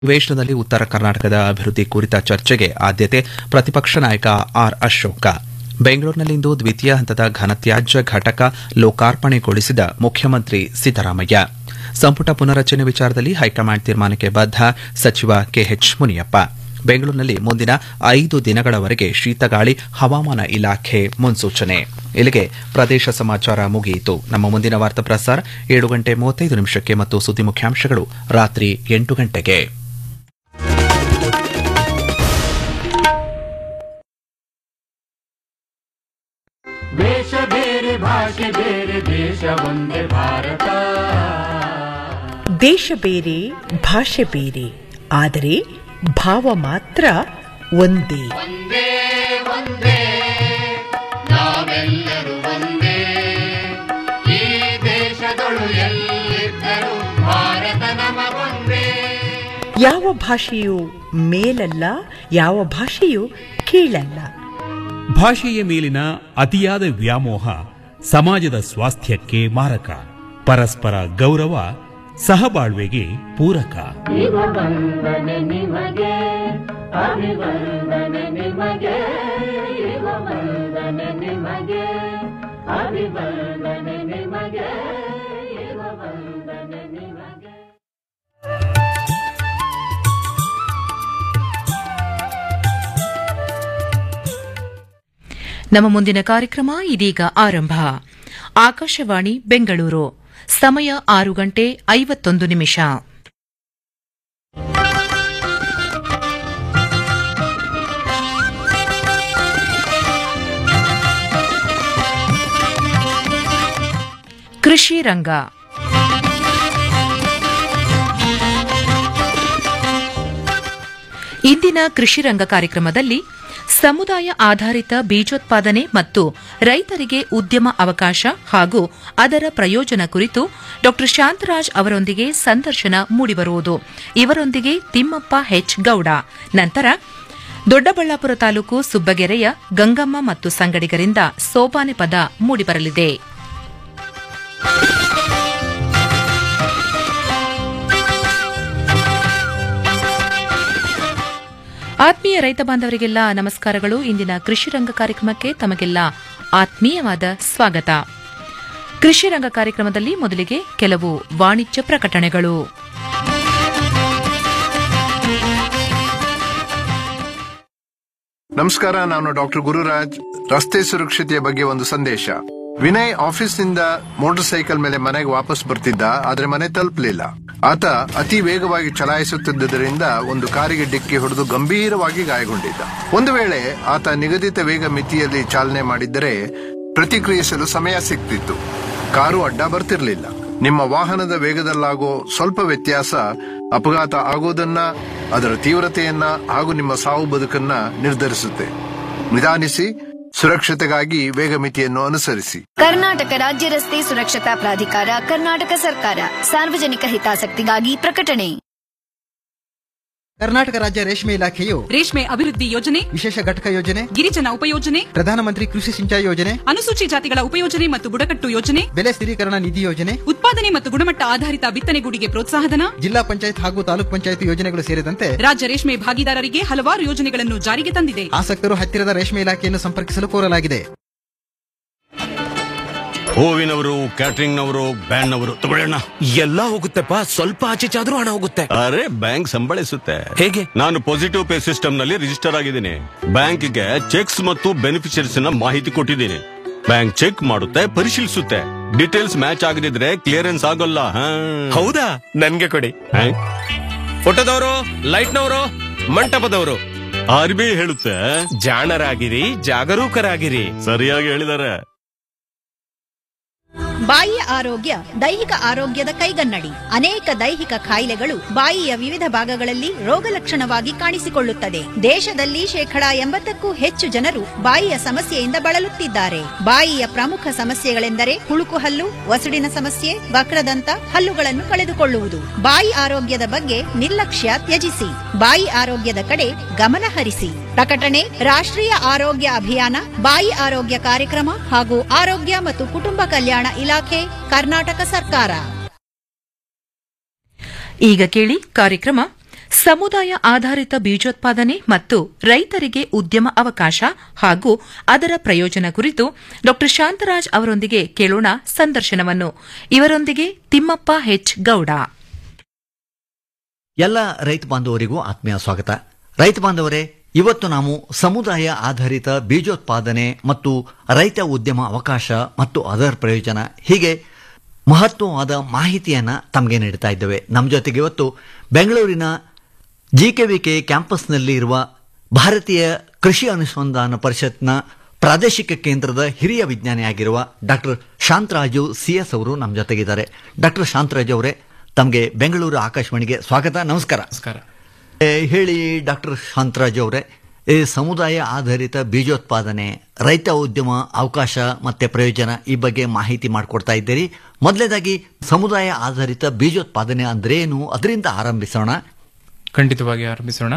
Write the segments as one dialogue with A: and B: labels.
A: ಅಧಿವೇಶನದಲ್ಲಿ ಉತ್ತರ ಕರ್ನಾಟಕದ ಅಭಿವೃದ್ಧಿ ಕುರಿತ ಚರ್ಚೆಗೆ ಆದ್ಯತೆ ಪ್ರತಿಪಕ್ಷ ನಾಯಕ ಆರ್ ಅಶೋಕ ಬೆಂಗಳೂರಿನಲ್ಲಿಂದು ದ್ವಿತೀಯ ಹಂತದ ಘನತ್ಯಾಜ್ಯ ಘಟಕ ಲೋಕಾರ್ಪಣೆಗೊಳಿಸಿದ ಮುಖ್ಯಮಂತ್ರಿ ಸಿದ್ದರಾಮಯ್ಯ ಸಂಪುಟ ಪುನರಚನೆ ವಿಚಾರದಲ್ಲಿ ಹೈಕಮಾಂಡ್ ತೀರ್ಮಾನಕ್ಕೆ ಬದ್ಧ ಸಚಿವ ಕೆಎಚ್ ಮುನಿಯಪ್ಪ ಬೆಂಗಳೂರಿನಲ್ಲಿ ಮುಂದಿನ ಐದು ದಿನಗಳವರೆಗೆ ಶೀತಗಾಳಿ ಹವಾಮಾನ ಇಲಾಖೆ ಮುನ್ಸೂಚನೆ ಇಲ್ಲಿಗೆ ಪ್ರದೇಶ ಸಮಾಚಾರ ಮುಗಿಯಿತು ನಮ್ಮ ಮುಂದಿನ ವಾರ್ತಾ ಪ್ರಸಾರ ಏಳು ಗಂಟೆ ಮೂವತ್ತೈದು ನಿಮಿಷಕ್ಕೆ ಮತ್ತು ಸುದ್ದಿ ಮುಖ್ಯಾಂಶಗಳು ರಾತ್ರಿ ಎಂಟು ಗಂಟೆಗೆ
B: ವೇಷ ಬೇರೆ ಭಾಷೆ ಬೇರೆ ದೇಶ ಒಂದೇ ಭಾರತ
C: ದೇಶ ಬೇರೆ ಭಾಷೆ ಬೇರೆ ಆದರೆ ಭಾವ ಮಾತ್ರ ಒಂದೇ
B: ಒಂದೇ ಒಂದೇ ನಾವೆಲ್ಲರೂ ಒಂದೇ ಈ ದೇಶದೊಳು ಎಲ್ಲಿದ್ದರೂ ಭಾರತ ನಮಗೊಂದೇ
C: ಯಾವ ಭಾಷೆಯು ಮೇಲಲ್ಲ ಯಾವ ಭಾಷೆಯು ಕೀಳಲ್ಲ
D: ಭಾಷೆಯ ಮೇಲಿನ ಅತಿಯಾದ ವ್ಯಾಮೋಹ ಸಮಾಜದ ಸ್ವಾಸ್ಥ್ಯಕ್ಕೆ ಮಾರಕ ಪರಸ್ಪರ ಗೌರವ ಸಹಬಾಳ್ವೆಗೆ ಪೂರಕ
B: ಇವ ವಂದನೆ ನಿಮಗೆ ಅಭಿವಂದನೆ ನಿಮಗೆ ಇವ ವಂದನೆ ನಿಮಗೆ ಅಭಿವಂದನೆ ನಿಮಗೆ ಇವ ವಂದನೆ ನಿಮಗೆ
E: ನಮ್ಮ ಮುಂದಿನ ಕಾರ್ಯಕ್ರಮ ಇದೀಗ ಆರಂಭ ಆಕಾಶವಾಣಿ ಬೆಂಗಳೂರು ಸಮಯ ಆರು ಗಂಟೆ ಐವತ್ತೊಂದು ನಿಮಿಷ ಕೃಷಿ ರಂಗ ಇಂದಿನ ಕೃಷಿ ರಂಗ ಕಾರ್ಯಕ್ರಮದಲ್ಲಿ ಸಮುದಾಯ ಆಧಾರಿತ ಬೀಜೋತ್ಪಾದನೆ ಮತ್ತು ರೈತರಿಗೆ ಉದ್ಯಮ ಅವಕಾಶ ಹಾಗೂ ಅದರ ಪ್ರಯೋಜನ ಕುರಿತು ಡಾ ಶಾಂತರಾಜ್ ಅವರೊಂದಿಗೆ ಸಂದರ್ಶನ ಮೂಡಿಬರುವುದು ಇವರೊಂದಿಗೆ ತಿಮ್ಮಪ್ಪ ಹೆಚ್ ಗೌಡ ನಂತರ ದೊಡ್ಡಬಳ್ಳಾಪುರ ತಾಲೂಕು ಸುಬ್ಬಗೆರೆಯ ಗಂಗಮ್ಮ ಮತ್ತು ಸಂಗಡಿಗರಿಂದ ಸೋಪಾನೆ ಪದ ಮೂಡಿಬರಲಿದೆ ಆತ್ಮೀಯ ರೈತ ಬಾಂಧವರಿಗೆಲ್ಲ ನಮಸ್ಕಾರಗಳು ಇಂದಿನ ಕೃಷಿ ರಂಗ ಕಾರ್ಯಕ್ರಮಕ್ಕೆ ತಮಗೆಲ್ಲ ಆತ್ಮೀಯವಾದ ಸ್ವಾಗತ ಕೃಷಿ ರಂಗ ಕಾರ್ಯಕ್ರಮದಲ್ಲಿ ಮೊದಲಿಗೆ ಕೆಲವು ವಾಣಿಜ್ಯ ಪ್ರಕಟಣೆಗಳು
F: ನಮಸ್ಕಾರ ನಾನು ಡಾಕ್ಟರ್ ಗುರುರಾಜ್ ರಸ್ತೆ ಸುರಕ್ಷತೆಯ ಬಗ್ಗೆ ಒಂದು ಸಂದೇಶ ವಿನಯ್ ಆಫೀಸ್ನಿಂದ ಮೋಟಾರ್ ಸೈಕಲ್ ಮೇಲೆ ಮನೆಗೆ ವಾಪಸ್ ಬರ್ತಿದ್ದ ಆದ್ರೆ ಮನೆ ತಲುಪಲಿಲ್ಲ ಆತ ಅತಿ ವೇಗವಾಗಿ ಚಲಾಯಿಸುತ್ತಿದ್ದರಿಂದ ಒಂದು ಕಾರಿಗೆ ಡಿಕ್ಕಿ ಹೊಡೆದು ಗಂಭೀರವಾಗಿ ಗಾಯಗೊಂಡಿದ್ದ ಒಂದು ವೇಳೆ ಆತ ನಿಗದಿತ ವೇಗ ಮಿತಿಯಲ್ಲಿ ಚಾಲನೆ ಮಾಡಿದ್ದರೆ ಪ್ರತಿಕ್ರಿಯಿಸಲು ಸಮಯ ಸಿಗ್ತಿತ್ತು ಕಾರು ಅಡ್ಡ ಬರ್ತಿರ್ಲಿಲ್ಲ ನಿಮ್ಮ ವಾಹನದ ವೇಗದಲ್ಲಾಗೋ ಸ್ವಲ್ಪ ವ್ಯತ್ಯಾಸ ಅಪಘಾತ ಆಗೋದನ್ನ ಅದರ ತೀವ್ರತೆಯನ್ನ ಹಾಗೂ ನಿಮ್ಮ ಸಾವು ಬದುಕನ್ನ ನಿರ್ಧರಿಸುತ್ತೆ ನಿಧಾನಿಸಿ ಸುರಕ್ಷತೆಗಾಗಿ ವೇಗ ಮಿತಿಯನ್ನು ಅನುಸರಿಸಿ
G: ಕರ್ನಾಟಕ ರಾಜ್ಯ ರಸ್ತೆ ಸುರಕ್ಷತಾ ಪ್ರಾಧಿಕಾರ ಕರ್ನಾಟಕ ಸರ್ಕಾರ ಸಾರ್ವಜನಿಕ ಹಿತಾಸಕ್ತಿಗಾಗಿ ಪ್ರಕಟಣೆ
H: ಕರ್ನಾಟಕ ರಾಜ್ಯ ರೇಷ್ಮೆ ಇಲಾಖೆಯು
I: ರೇಷ್ಮೆ ಅಭಿವೃದ್ಧಿ ಯೋಜನೆ
H: ವಿಶೇಷ ಘಟಕ ಯೋಜನೆ
I: ಗಿರಿಜನ ಉಪಯೋಜನೆ
H: ಪ್ರಧಾನಮಂತ್ರಿ ಕೃಷಿ ಸಿಂಚಾಯಿ ಯೋಜನೆ
I: ಅನುಸೂಚಿ ಜಾತಿಗಳ ಉಪಯೋಜನೆ ಮತ್ತು ಬುಡಕಟ್ಟು ಯೋಜನೆ
H: ಬೆಲೆ ಸ್ಥಿರೀಕರಣ ನಿಧಿ ಯೋಜನೆ
I: ಉತ್ಪಾದನೆ ಮತ್ತು ಗುಣಮಟ್ಟ ಆಧಾರಿತ ಬಿತ್ತನೆಗೂಡಿಗೆ ಪ್ರೋತ್ಸಾಹಧನ
H: ಜಿಲ್ಲಾ ಪಂಚಾಯತ್ ಹಾಗೂ ತಾಲೂಕ್ ಪಂಚಾಯತ್ ಯೋಜನೆಗಳು ಸೇರಿದಂತೆ
I: ರಾಜ್ಯ ರೇಷ್ಮೆ ಭಾಗಿದಾರರಿಗೆ ಹಲವಾರು ಯೋಜನೆಗಳನ್ನು ಜಾರಿಗೆ ತಂದಿದೆ
H: ಆಸಕ್ತರು ಹತ್ತಿರದ ರೇಷ್ಮೆ ಇಲಾಖೆಯನ್ನು ಸಂಪರ್ಕಿಸಲು ಕೋರಲಾಗಿದೆ
J: ಹೂವಿನವರು ಕ್ಯಾಟರಿಂಗ್ ನವರು ಬ್ಯಾಂಡ್ ನವರು ತಗೊಳ್ಳೋಣ
K: ಎಲ್ಲ ಹೋಗುತ್ತೆಪ್ಪ ಸ್ವಲ್ಪ ಆಚೆ ಚಾದ್ರೂ ಹಣ ಹೋಗುತ್ತೆ
J: ಅರೆ ಬ್ಯಾಂಕ್ ಸಂಬಳಿಸುತ್ತೆ
K: ಹೇಗೆ
J: ನಾನು ಪಾಸಿಟಿವ್ ಪೇ ಸಿಸ್ಟಮ್ ನಲ್ಲಿ ರಿಜಿಸ್ಟರ್ ಆಗಿದ್ದೀನಿ ಬ್ಯಾಂಕ್ಗೆ ಚೆಕ್ಸ್ ಮತ್ತು ಬೆನಿಫಿಷರೀಸ್ ನ ಮಾಹಿತಿ ಕೊಟ್ಟಿದ್ದೀನಿ ಬ್ಯಾಂಕ್ ಚೆಕ್ ಮಾಡುತ್ತೆ ಪರಿಶೀಲಿಸುತ್ತೆ ಡೀಟೇಲ್ಸ್ ಮ್ಯಾಚ್ ಆಗದಿದ್ರೆ ಕ್ಲಿಯರೆನ್ಸ್ ಆಗೋಲ್ಲ ಹಾ.
K: ಹೌದಾ ನನ್ಗೆ ಕೊಡಿ
J: ಹಾ?
K: ಫೋಟೋದವರು ಲೈಟ್ನವರು ಮಂಟಪದವರು
J: ಆರ್ ಬಿ ಐ ಹೇಳುತ್ತೆ
K: ಜಾಣರಾಗಿರಿ ಜಾಗರೂಕರಾಗಿರಿ
J: ಸರಿಯಾಗಿ ಹೇಳಿದ್ದಾರೆ
L: ಬಾಯಿಯ ಆರೋಗ್ಯ ದೈಹಿಕ ಆರೋಗ್ಯದ ಕೈಗನ್ನಡಿ ಅನೇಕ ದೈಹಿಕ ಕಾಯಿಲೆಗಳು ಬಾಯಿಯ ವಿವಿಧ ಭಾಗಗಳಲ್ಲಿ ರೋಗಲಕ್ಷಣವಾಗಿ ಕಾಣಿಸಿಕೊಳ್ಳುತ್ತದೆ ದೇಶದಲ್ಲಿ ಶೇಕಡಾ ಎಂಬತ್ತಕ್ಕೂ ಹೆಚ್ಚು ಜನರು ಬಾಯಿಯ ಸಮಸ್ಯೆಯಿಂದ ಬಳಲುತ್ತಿದ್ದಾರೆ ಬಾಯಿಯ ಪ್ರಮುಖ ಸಮಸ್ಯೆಗಳೆಂದರೆ ಹುಳುಕು ಹಲ್ಲು ಒಸಡಿನ ಸಮಸ್ಯೆ ವಕ್ರದಂತ ಹಲ್ಲುಗಳನ್ನು ಕಳೆದುಕೊಳ್ಳುವುದು ಬಾಯಿ ಆರೋಗ್ಯದ ಬಗ್ಗೆ ನಿರ್ಲಕ್ಷ್ಯ ತ್ಯಜಿಸಿ ಬಾಯಿ ಆರೋಗ್ಯದ ಕಡೆ ಗಮನ ಹರಿಸಿ ಪ್ರಕಟಣೆ ರಾಷ್ಟ್ರೀಯ ಆರೋಗ್ಯ ಅಭಿಯಾನ ಬಾಯಿ ಆರೋಗ್ಯ ಕಾರ್ಯಕ್ರಮ ಹಾಗೂ ಆರೋಗ್ಯ ಮತ್ತು ಕುಟುಂಬ ಕಲ್ಯಾಣ ಇಲಾಖೆ ಕರ್ನಾಟಕ ಸರ್ಕಾರ
E: ಈಗ ಕೇಳಿ ಕಾರ್ಯಕ್ರಮ ಸಮುದಾಯ ಆಧಾರಿತ ಬೀಜೋತ್ಪಾದನೆ ಮತ್ತು ರೈತರಿಗೆ ಉದ್ಯಮ ಅವಕಾಶ ಹಾಗೂ ಅದರ ಪ್ರಯೋಜನ ಕುರಿತು ಡಾ ಶಾಂತರಾಜ್ ಅವರೊಂದಿಗೆ ಕೇಳೋಣ ಸಂದರ್ಶನವನ್ನು ಇವರೊಂದಿಗೆ ತಿಮ್ಮಪ್ಪ ಹೆಚ್ ಗೌಡ
M: ಎಲ್ಲ ರೈತ ಬಾಂಧವರಿಗೂ ಆತ್ಮೀಯ ಸ್ವಾಗತ ರೈತ ಬಾಂಧವರೇ ಇವತ್ತು ನಾವು ಸಮುದಾಯ ಆಧಾರಿತ ಬೀಜೋತ್ಪಾದನೆ ಮತ್ತು ರೈತ ಉದ್ಯಮ ಅವಕಾಶ ಮತ್ತು ಅದರ ಪ್ರಯೋಜನ ಹೀಗೆ ಮಹತ್ವವಾದ ಮಾಹಿತಿಯನ್ನ ತಮಗೆ ನೀಡ್ತಾ ಇದ್ದೇವೆ ನಮ್ಮ ಜೊತೆಗೆ ಇವತ್ತು ಬೆಂಗಳೂರಿನ ಜಿಕೆವಿಕೆ ಕ್ಯಾಂಪಸ್ನಲ್ಲಿ ಇರುವ ಭಾರತೀಯ ಕೃಷಿ ಅನುಸಂಧಾನ ಪರಿಷತ್ನ ಪ್ರಾದೇಶಿಕ ಕೇಂದ್ರದ ಹಿರಿಯ ವಿಜ್ಞಾನಿಯಾಗಿರುವ ಡಾಕ್ಟರ್ ಶಾಂತರಾಜು ಸಿಎಸ್ ಅವರು ನಮ್ಮ ಜೊತೆಗಿದ್ದಾರೆ ಡಾಕ್ಟರ್ ಶಾಂತರಾಜು ಅವರೇ ತಮಗೆ ಬೆಂಗಳೂರು ಆಕಾಶವಾಣಿಗೆ ಸ್ವಾಗತ ನಮಸ್ಕಾರ
N: ನಮಸ್ಕಾರ
M: ಹೇಳಿ ಡಾಕ್ಟರ್ ಶಾಂತರಾಜು ಅವರೇ ಈ ಸಮುದಾಯ ಆಧಾರಿತ ಬೀಜೋತ್ಪಾದನೆ ರೈತ ಉದ್ಯಮ ಅವಕಾಶ ಮತ್ತೆ ಪ್ರಯೋಜನ ಈ ಬಗ್ಗೆ ಮಾಹಿತಿ ಮಾಡಿಕೊಡ್ತಾ ಇದ್ದೀರಿ ಮೊದಲನೇದಾಗಿ ಸಮುದಾಯ ಆಧಾರಿತ ಬೀಜೋತ್ಪಾದನೆ ಅಂದ್ರೆ ಏನು ಅದರಿಂದ ಆರಂಭಿಸೋಣ
N: ಖಂಡಿತವಾಗಿ ಆರಂಭಿಸೋಣ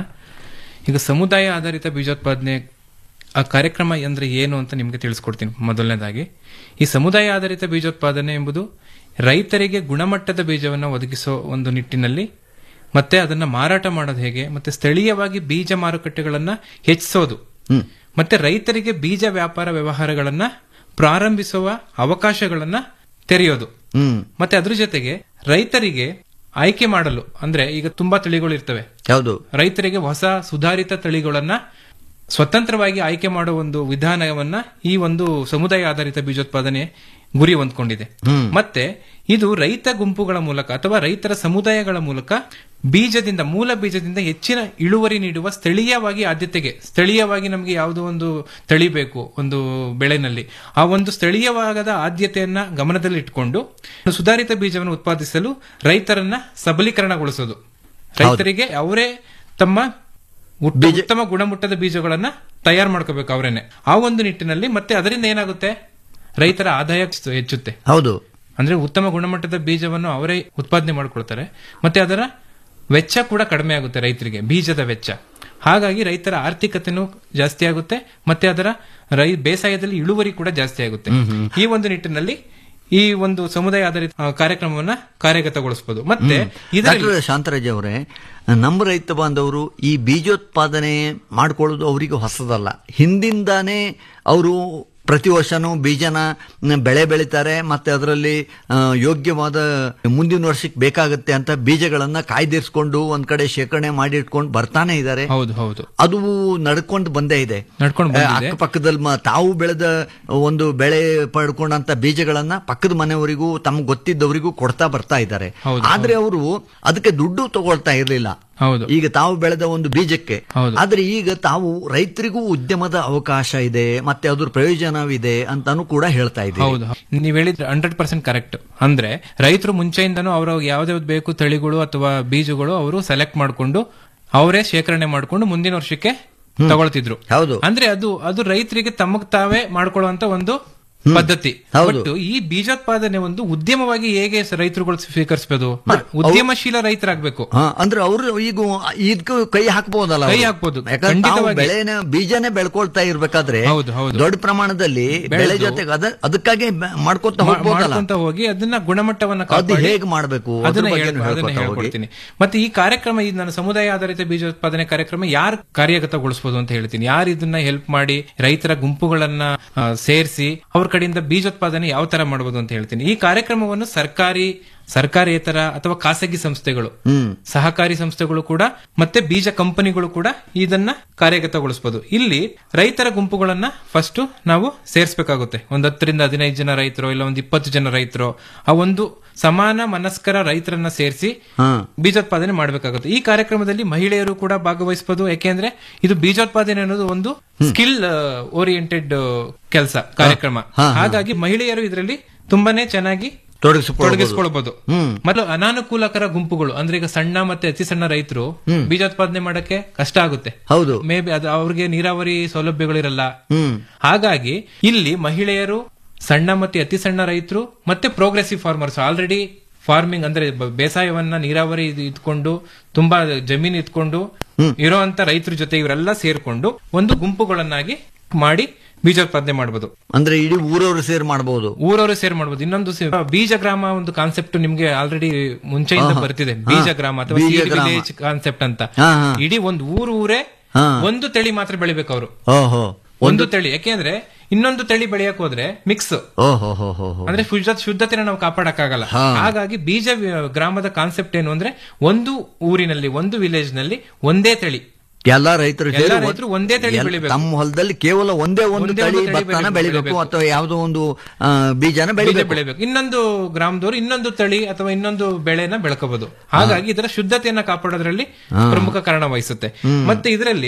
N: ಈಗ ಸಮುದಾಯ ಆಧಾರಿತ ಬೀಜೋತ್ಪಾದನೆ ಆ ಕಾರ್ಯಕ್ರಮ ಅಂದ್ರೆ ಏನು ಅಂತ ನಿಮಗೆ ತಿಳಿಸ್ಕೊಡ್ತೀನಿ ಮೊದಲನೇದಾಗಿ ಈ ಸಮುದಾಯ ಆಧಾರಿತ ಬೀಜೋತ್ಪಾದನೆ ಎಂಬುದು ರೈತರಿಗೆ ಗುಣಮಟ್ಟದ ಬೀಜವನ್ನು ಒದಗಿಸೋ ಒಂದು ನಿಟ್ಟಿನಲ್ಲಿ ಮತ್ತೆ ಅದನ್ನ ಮಾರಾಟ ಮಾಡೋದು ಹೇಗೆ ಮತ್ತೆ ಸ್ಥಳೀಯವಾಗಿ ಬೀಜ ಮಾರುಕಟ್ಟೆಗಳನ್ನ ಹೆಚ್ಚಿಸೋದು ಮತ್ತೆ ರೈತರಿಗೆ ಬೀಜ ವ್ಯಾಪಾರ ವ್ಯವಹಾರಗಳನ್ನ ಪ್ರಾರಂಭಿಸುವ ಅವಕಾಶಗಳನ್ನ ತೆರೆಯೋದು
M: ಹ್ಮ್
N: ಮತ್ತೆ ಅದ್ರ ಜೊತೆಗೆ ರೈತರಿಗೆ ಆಯ್ಕೆ ಮಾಡಲು ಅಂದ್ರೆ ಈಗ ತುಂಬಾ ತಳಿಗಳು ಇರ್ತವೆ
M: ಹೌದು
N: ರೈತರಿಗೆ ಹೊಸ ಸುಧಾರಿತ ತಳಿಗಳನ್ನ ಸ್ವತಂತ್ರವಾಗಿ ಆಯ್ಕೆ ಮಾಡುವ ಒಂದು ವಿಧಾನವನ್ನ ಈ ಒಂದು ಸಮುದಾಯ ಆಧಾರಿತ ಬೀಜೋತ್ಪಾದನೆ ಗುರಿ ಹೊಂದ್ಕೊಂಡಿದೆ
M: ಹ್ಮ್.
N: ಮತ್ತೆ ಇದು ರೈತ ಗುಂಪುಗಳ ಮೂಲಕ ಅಥವಾ ರೈತರ ಸಮುದಾಯಗಳ ಮೂಲಕ ಬೀಜದಿಂದ ಮೂಲ ಬೀಜದಿಂದ ಹೆಚ್ಚಿನ ಇಳುವರಿ ನೀಡುವ ಸ್ಥಳೀಯವಾಗಿ ಆದ್ಯತೆಗೆ ಸ್ಥಳೀಯವಾಗಿ ನಮಗೆ ಯಾವುದೋ ಒಂದು ತಳಿ ಬೇಕು ಒಂದು ಬೆಳೆನಲ್ಲಿ ಆ ಒಂದು ಸ್ಥಳೀಯವಾದ ಆದ್ಯತೆಯನ್ನ ಗಮನದಲ್ಲಿ ಇಟ್ಕೊಂಡು ಸುಧಾರಿತ ಬೀಜವನ್ನು ಉತ್ಪಾದಿಸಲು ರೈತರನ್ನ ಸಬಲೀಕರಣಗೊಳಿಸೋದು ರೈತರಿಗೆ ಅವರೇ ತಮ್ಮ ಉತ್ತ- ಉತ್ತಮ ಗುಣಮಟ್ಟದ ಬೀಜಗಳನ್ನ ತಯಾರು ಮಾಡ್ಕೋಬೇಕು ಅವರೇನೆ ಆ ಒಂದು ನಿಟ್ಟಿನಲ್ಲಿ ಮತ್ತೆ ಅದರಿಂದ ಏನಾಗುತ್ತೆ ರೈತರ ಆದಾಯ ಹೆಚ್ಚುತ್ತೆ
M: ಹೌದು
N: ಅಂದ್ರೆ ಉತ್ತಮ ಗುಣಮಟ್ಟದ ಬೀಜವನ್ನು ಅವರೇ ಉತ್ಪಾದನೆ ಮಾಡ್ಕೊಳ್ತಾರೆ ಮತ್ತೆ ಅದರ ವೆಚ್ಚ ಕೂಡ ಕಡಿಮೆ ಆಗುತ್ತೆ ರೈತರಿಗೆ ಬೀಜದ ವೆಚ್ಚ ಹಾಗಾಗಿ ರೈತರ ಆರ್ಥಿಕತೆನೂ ಜಾಸ್ತಿ ಆಗುತ್ತೆ ಮತ್ತೆ ಅದರ ರೈ ಬೇಸಾಯದಲ್ಲಿ ಇಳುವರಿ ಕೂಡ ಜಾಸ್ತಿ ಆಗುತ್ತೆ ಈ ಒಂದು ನಿಟ್ಟಿನಲ್ಲಿ ಈ ಒಂದು ಸಮುದಾಯ ಆಧಾರಿತ ಆ, ಕಾರ್ಯಕ್ರಮವನ್ನ ಕಾರ್ಯಗತಗೊಳಿಸಬಹುದು ಮತ್ತೆ ಇದರಲ್ಲಿ
M: ಡಾಕ್ಟರ್ ಶಾಂತರಾಜ್ ಅವರೇ ನಮ್ಮ ರೈತ ಬಾಂಧವರು ಈ ಬೀಜೋತ್ಪಾದನೆ ಮಾಡ್ಕೊಳ್ಳೋದು ಅವರಿಗೆ ಹೊಸದಲ್ಲ ಹಿಂದಿಂದಾನೇ ಅವರು ಪ್ರತಿ ವರ್ಷನೂ ಬೀಜನ ನ, ಬೆಳೆ ಬೆಳಿತಾರೆ ಮತ್ತೆ ಅದರಲ್ಲಿ ಆ, ಯೋಗ್ಯವಾದ ಮುಂದಿನ ವರ್ಷಕ್ಕೆ ಬೇಕಾಗುತ್ತೆ ಅಂತ ಬೀಜಗಳನ್ನ ಕಾಯ್ದಿರಿಸ್ಕೊಂಡು ಒಂದ್ ಕಡೆ ಶೇಖರಣೆ ಮಾಡಿ ಇಟ್ಕೊಂಡು ಬರ್ತಾನೆ ಇದ್ದಾರೆ
N: ಹೌದು ಹೌದು
M: ಅದು ನಡ್ಕೊಂಡು ಬಂದೇ ಇದೆ
N: ನಡ್ಕೊಂಡು ಬಂದಿದೆ.
M: ಅಕ್ಕಪಕ್ಕದಲ್ಲಿ ಮ- ತಾವು ಬೆಳೆದ ಒಂದು ಬೆಳೆ ಪಡ್ಕೊಂಡಂತ ಬೀಜಗಳನ್ನ ಪಕ್ಕದ ಮನೆಯವರಿಗೂ ತಮ್ಗೆ ಗೊತ್ತಿದ್ದವರಿಗೂ ಕೊಡ್ತಾ ಬರ್ತಾ ಇದ್ದಾರೆ
N: ಹೌದು,
M: ಆದ್ರೆ ಅವರು ಅದಕ್ಕೆ ದುಡ್ಡು ತಗೊಳ್ತಾ ಇರಲಿಲ್ಲ
N: ಹೌದು
M: ಈಗ ತಾವು ಬೆಳೆದ ಒಂದು ಬೀಜಕ್ಕೆ
N: ಹೌದು.
M: ಆದ್ರೆ ಈಗ ತಾವು ರೈತರಿಗೂ ಉದ್ಯಮದ ಅವಕಾಶ ಇದೆ ಮತ್ತೆ ಅದ್ರ ಪ್ರಯೋಜನವಿದೆ ಅಂತಾನು ಕೂಡ ಹೇಳ್ತಾ ಇದ್ದೀವಿ
N: ಹೌದು ನೀವ್ ಹೇಳಿದ್ರೆ ಹಂಡ್ರೆಡ್ ಪರ್ಸೆಂಟ್ ಕರೆಕ್ಟ್ ಅಂದ್ರೆ ರೈತರು ಮುಂಚೆಯಿಂದನೂ ಅವ್ರ ಯಾವ್ದಾವ್ದು ಬೇಕು ತಳಿಗಳು ಅಥವಾ ಬೀಜಗಳು ಅವರು ಸೆಲೆಕ್ಟ್ ಮಾಡ್ಕೊಂಡು ಅವರೇ ಶೇಖರಣೆ ಮಾಡ್ಕೊಂಡು ಮುಂದಿನ ವರ್ಷಕ್ಕೆ ತಗೊಳ್ತಿದ್ರು
M: ಹೌದು
N: ಅಂದ್ರೆ ಅದು ಅದು ರೈತರಿಗೆ ತಮಗ್ ತಾವೇ ಮಾಡ್ಕೊಳ್ಳುವಂತ ಒಂದು ಪದ್ಧತಿ
M: ಹೌದು.
N: ಬಟ್ ಈ ಬೀಜೋತ್ಪಾದನೆ ಒಂದು ಉದ್ಯಮವಾಗಿ ಹೇಗೆ ಸ- ರೈತರುಗಳು ಸ್ವೀಕರಿಸಬಹುದು ಉದ್ಯಮಶೀಲ ರೈತರಾಗ್ಬೇಕು
M: ಹಾ, ಅಂದ್ರೆ ಅವರು ಈಗ ಇದಕ್ಕೂ ಕೈ ಹಾಕ್ಬೋದಲ್ಲ
N: ಕೈ
M: ಅವ್ರು?
N: ಹಾಕ್ಬೋದು.
M: ಯಾಕಂದ್ರೆ ತಾವು
N: ಖಂಡಿತವಾಗಿ.
M: ಬೆಳೆನ ಬೀಜನೇ ಬೆಳ್ಕೊಳ್ತಾ ಇರ್ಬೇಕಾದ್ರೆ
N: ಹೌದು, ಹೌದು.
M: ದೊಡ್ಡ ಪ್ರಮಾಣದಲ್ಲಿ ಬೆಳೆ
N: ಬೆಳೆದು-
M: ಜೊತೆಗೆ ಅದ ಅದಕ್ಕಾಗಿ ಬ- ಮಾಡ್ಕೊತ
N: ಮಾ-
M: ಹೋಗ್ಬೋದಲ್ಲ
N: ಮಾಡ್ಕೊಂತ ಹೋಗಿ ಅದನ್ನ ಗುಣಮಟ್ಟವನ್ನ
M: ಅದು
N: ಕಾಪಾಡಿ
M: ಹೇಗೆ ಮಾಡ್ಬೇಕು ಅದ್ರ
N: ಅದನ್ನ
M: ಬಗ್ಗೆನೂ
N: ಹೇಳ್- ಅದನ್ನ
M: ಹೇಳ್ಕೊತಾ ಹೋಗಿ.
N: ಹೇಳ್ಕೊಡ್ತೀನಿ ಮತ್ತೆ ಈ ಕಾರ್ಯಕ್ರಮ ಇದು ನನ್ನ ಸಮುದಾಯ ಆಧಾರಿತ ಬೀಜೋತ್ಪಾದನೆ ಕಾರ್ಯಕ್ರಮ ಯಾರು ಕಾರ್ಯಗತಗೊಳಿಸಬಹುದು ಅಂತ ಹೇಳ್ತೀನಿ ಯಾರು ಇದನ್ನ ಹೆಲ್ಪ್ ಮಾಡಿ ರೈತರ ಗುಂಪುಗಳನ್ನ ಸೇರಿಸಿ ಅವ್ರ ಕಡೆಯಿಂದ ಬೀಜೋತ್ಪಾದನೆ ಯಾವ ತರ ಮಾಡಬಹುದು ಅಂತ ಹೇಳ್ತೀನಿ ಈ ಕಾರ್ಯಕ್ರಮವನ್ನು ಸರ್ಕಾರಿ ಸರ್ಕಾರೇತರ ಅಥವಾ ಖಾಸಗಿ ಸಂಸ್ಥೆಗಳು
M: ಹ್ಮ್
N: ಸಹಕಾರಿ ಸಂಸ್ಥೆಗಳು ಕೂಡ ಮತ್ತೆ ಬೀಜ ಕಂಪನಿಗಳು ಕೂಡ ಇದನ್ನ ಕಾರ್ಯಗತಗೊಳಿಸಬಹುದು ಇಲ್ಲಿ ರೈತರ ಗುಂಪುಗಳನ್ನ ಫಸ್ಟ್ ನಾವು ಸೇರಿಸಬೇಕಾಗುತ್ತೆ ಒಂದ್ ಹತ್ತರಿಂದ ಹದಿನೈದು ಜನ ರೈತರು ಇಲ್ಲ ಒಂದ್ ಇಪ್ಪತ್ತು ಜನ ರೈತರು ಆ ಒಂದು ಸಮಾನ ಮನಸ್ಕರ ರೈತರನ್ನ ಸೇರಿಸಿ
M: ಹಾ
N: ಬೀಜೋತ್ಪಾದನೆ ಮಾಡಬೇಕಾಗುತ್ತೆ ಈ ಕಾರ್ಯಕ್ರಮದಲ್ಲಿ ಮಹಿಳೆಯರು ಕೂಡ ಭಾಗವಹಿಸಬಹುದು ಯಾಕೆಂದ್ರೆ ಇದು ಬೀಜೋತ್ಪಾದನೆ ಅನ್ನೋದು ಒಂದು ಸ್ಕಿಲ್ ಓರಿಯೆಂಟೆಡ್ ಕೆಲಸ ಕಾರ್ಯಕ್ರಮ
M: ಹಾ, ಹಾ.
N: ಹಾಗಾಗಿ ಮಹಿಳೆಯರು ಇದರಲ್ಲಿ ತುಂಬಾನೇ ಚೆನ್ನಾಗಿ
M: ತೊಡಗಿಸಿಕೊಳ್ಳಬಹುದು.
N: ತೊಡಗಿಸಿಕೊಳ್ಬಹುದು
M: ಹ್ಮ್.
N: ಮತ್ತು ಅನಾನುಕೂಲಕರ ಗುಂಪುಗಳು ಅಂದ್ರೆ ಈಗ ಸಣ್ಣ ಮತ್ತೆ ಅತಿ ಸಣ್ಣ ರೈತರು ಬೀಜೋತ್ಪಾದನೆ ಮಾಡಕ್ಕೆ ಕಷ್ಟ ಆಗುತ್ತೆ
M: ಹೌದು
N: ಮೇ ಬಿ ಅದು ಅವ್ರಿಗೆ ನೀರಾವರಿ ಸೌಲಭ್ಯಗಳಿರಲ್ಲ
M: ಹ್ಮ್
N: ಹಾಗಾಗಿ ಇಲ್ಲಿ ಮಹಿಳೆಯರು ಸಣ್ಣ ಮತ್ತೆ ಅತಿ ಸಣ್ಣ ರೈತರು ಮತ್ತೆ ಪ್ರೋಗ್ರೆಸಿವ್ ಫಾರ್ಮರ್ಸ್ ಆಲ್ರೆಡಿ ಫಾರ್ಮಿಂಗ್ ಅಂದ್ರೆ ಬ- ಬೇಸಾಯವನ್ನ ನೀರಾವರಿ ಇದು ಇದ್ಕೊಂಡು ತುಂಬಾ ಜಮೀನು ಇದ್ಕೊಂಡು ಇರೋಂತ ರೈತರ ಜೊತೆ ಇವರೆಲ್ಲ ಸೇರ್ಕೊಂಡು ಒಂದು ಗುಂಪುಗಳನ್ನಾಗಿ ಮಾಡಿ ಬೀಜೋತ್ಪಾದನೆ ಮಾಡಬಹುದು
M: ಅಂದ್ರೆ ಇಡೀ ಊರವರು ಸೇರಿ ಮಾಡಬಹುದು
N: ಊರವರು ಸೇರ್ ಮಾಡಬಹುದು ಇನ್ನೊಂದು ಸಿ- ಬೀಜ ಗ್ರಾಮ ಒಂದು ಕಾನ್ಸೆಪ್ಟ್ ನಿಮ್ಗೆ ಆಲ್ರೆಡಿ ಮುಂಚೆಯಿಂದ
M: ಆಹಾ.
N: ಬರ್ತಿದೆ
M: ಹಾ.
N: ಬೀಜ ಗ್ರಾಮ ಅಥವಾ
M: ಬೀಜ
N: ಸೀಡ್
M: ಗ್ರಾಮ.
N: ವಿಲೇಜ್ ಕಾನ್ಸೆಪ್ಟ್ ಅಂತ
M: ಹಾ, ಹಾ.
N: ಇಡೀ ಒಂದು ಊರು ಊರೇ
M: ಹಾ.
N: ಒಂದು ತಳಿ ಮಾತ್ರ ಬೆಳಿಬೇಕು ಅವರು
M: ಓಹೋ
N: ಒಂದು ತಳಿ ಯಾಕೆಂದ್ರೆ ಇನ್ನೊಂದು ತಳಿ ಬೆಳೆಯಕ್ ಹೋದ್ರೆ ಮಿಕ್ಸ್
M: ಓಹೋ ಹೋ ಹೋ ಹೋ
N: ಅಂದ್ರೆ ಶುದ್ಧ ಶುದ್ಧತೆನ ನಾವು ಕಾಪಾಡಕ್ಕಾಗಲ್ಲ
M: ಹಾ.
N: ಹಾಗಾಗಿ ಬೀಜ ವಿ- ಗ್ರಾಮದ ಕಾನ್ಸೆಪ್ಟ್ ಏನು ಅಂದ್ರೆ ಒಂದು ಊರಿನಲ್ಲಿ ಒಂದು ವಿಲೇಜ್ ನಲ್ಲಿ ಒಂದೇ ತಳಿ
M: ಎಲ್ಲಾ ರೈತರು
N: ಎಲ್ಲಾ
M: ಸೇರಿ
N: ರೈತರು ಒಂದೇ ತಳಿ
M: ಎಲ್-
N: ಬೆಳಿಬೇಕು.
M: ತಮ್ಮ ಹೊಲದಲ್ಲಿ ಕೇವಲ ಒಂದೇ ಒಂದು
N: ಒಂದೇ
M: ತಳಿ
N: ಒಂದು ತಳಿ
M: ಭತ್ತನ
N: ಬೆಳಿಬೇಕು,
M: ಬೆಳಿಬೇಕು
N: ಬೆಳಿಬೇಕು.
M: ಅಥವಾ ಯಾವುದೋ ಒಂದು ಆ, ಬೀಜನ
N: ಬೀಜ
M: ಬೆಳಿಬೇಕು
N: ಬೆಳಿಬೇಕು ಇನ್ನೊಂದು ಗ್ರಾಮದವರು ಇನ್ನೊಂದು ತಳಿ ಅಥವಾ ಇನ್ನೊಂದು ಬೆಳೆನ ಬೆಳ್ಕೋಬಹುದು ಹಾಗಾಗಿ ಇದರ ಶುದ್ಧತೆಯನ್ನ ಕಾಪಾಡೋದ್ರಲ್ಲಿ
M: ಹಾ.
N: ಪ್ರಮುಖ ಕಾರಣ ವಹಿಸುತ್ತೆ
M: ಹ್ಮ್.
N: ಮತ್ತೆ ಇದರಲ್ಲಿ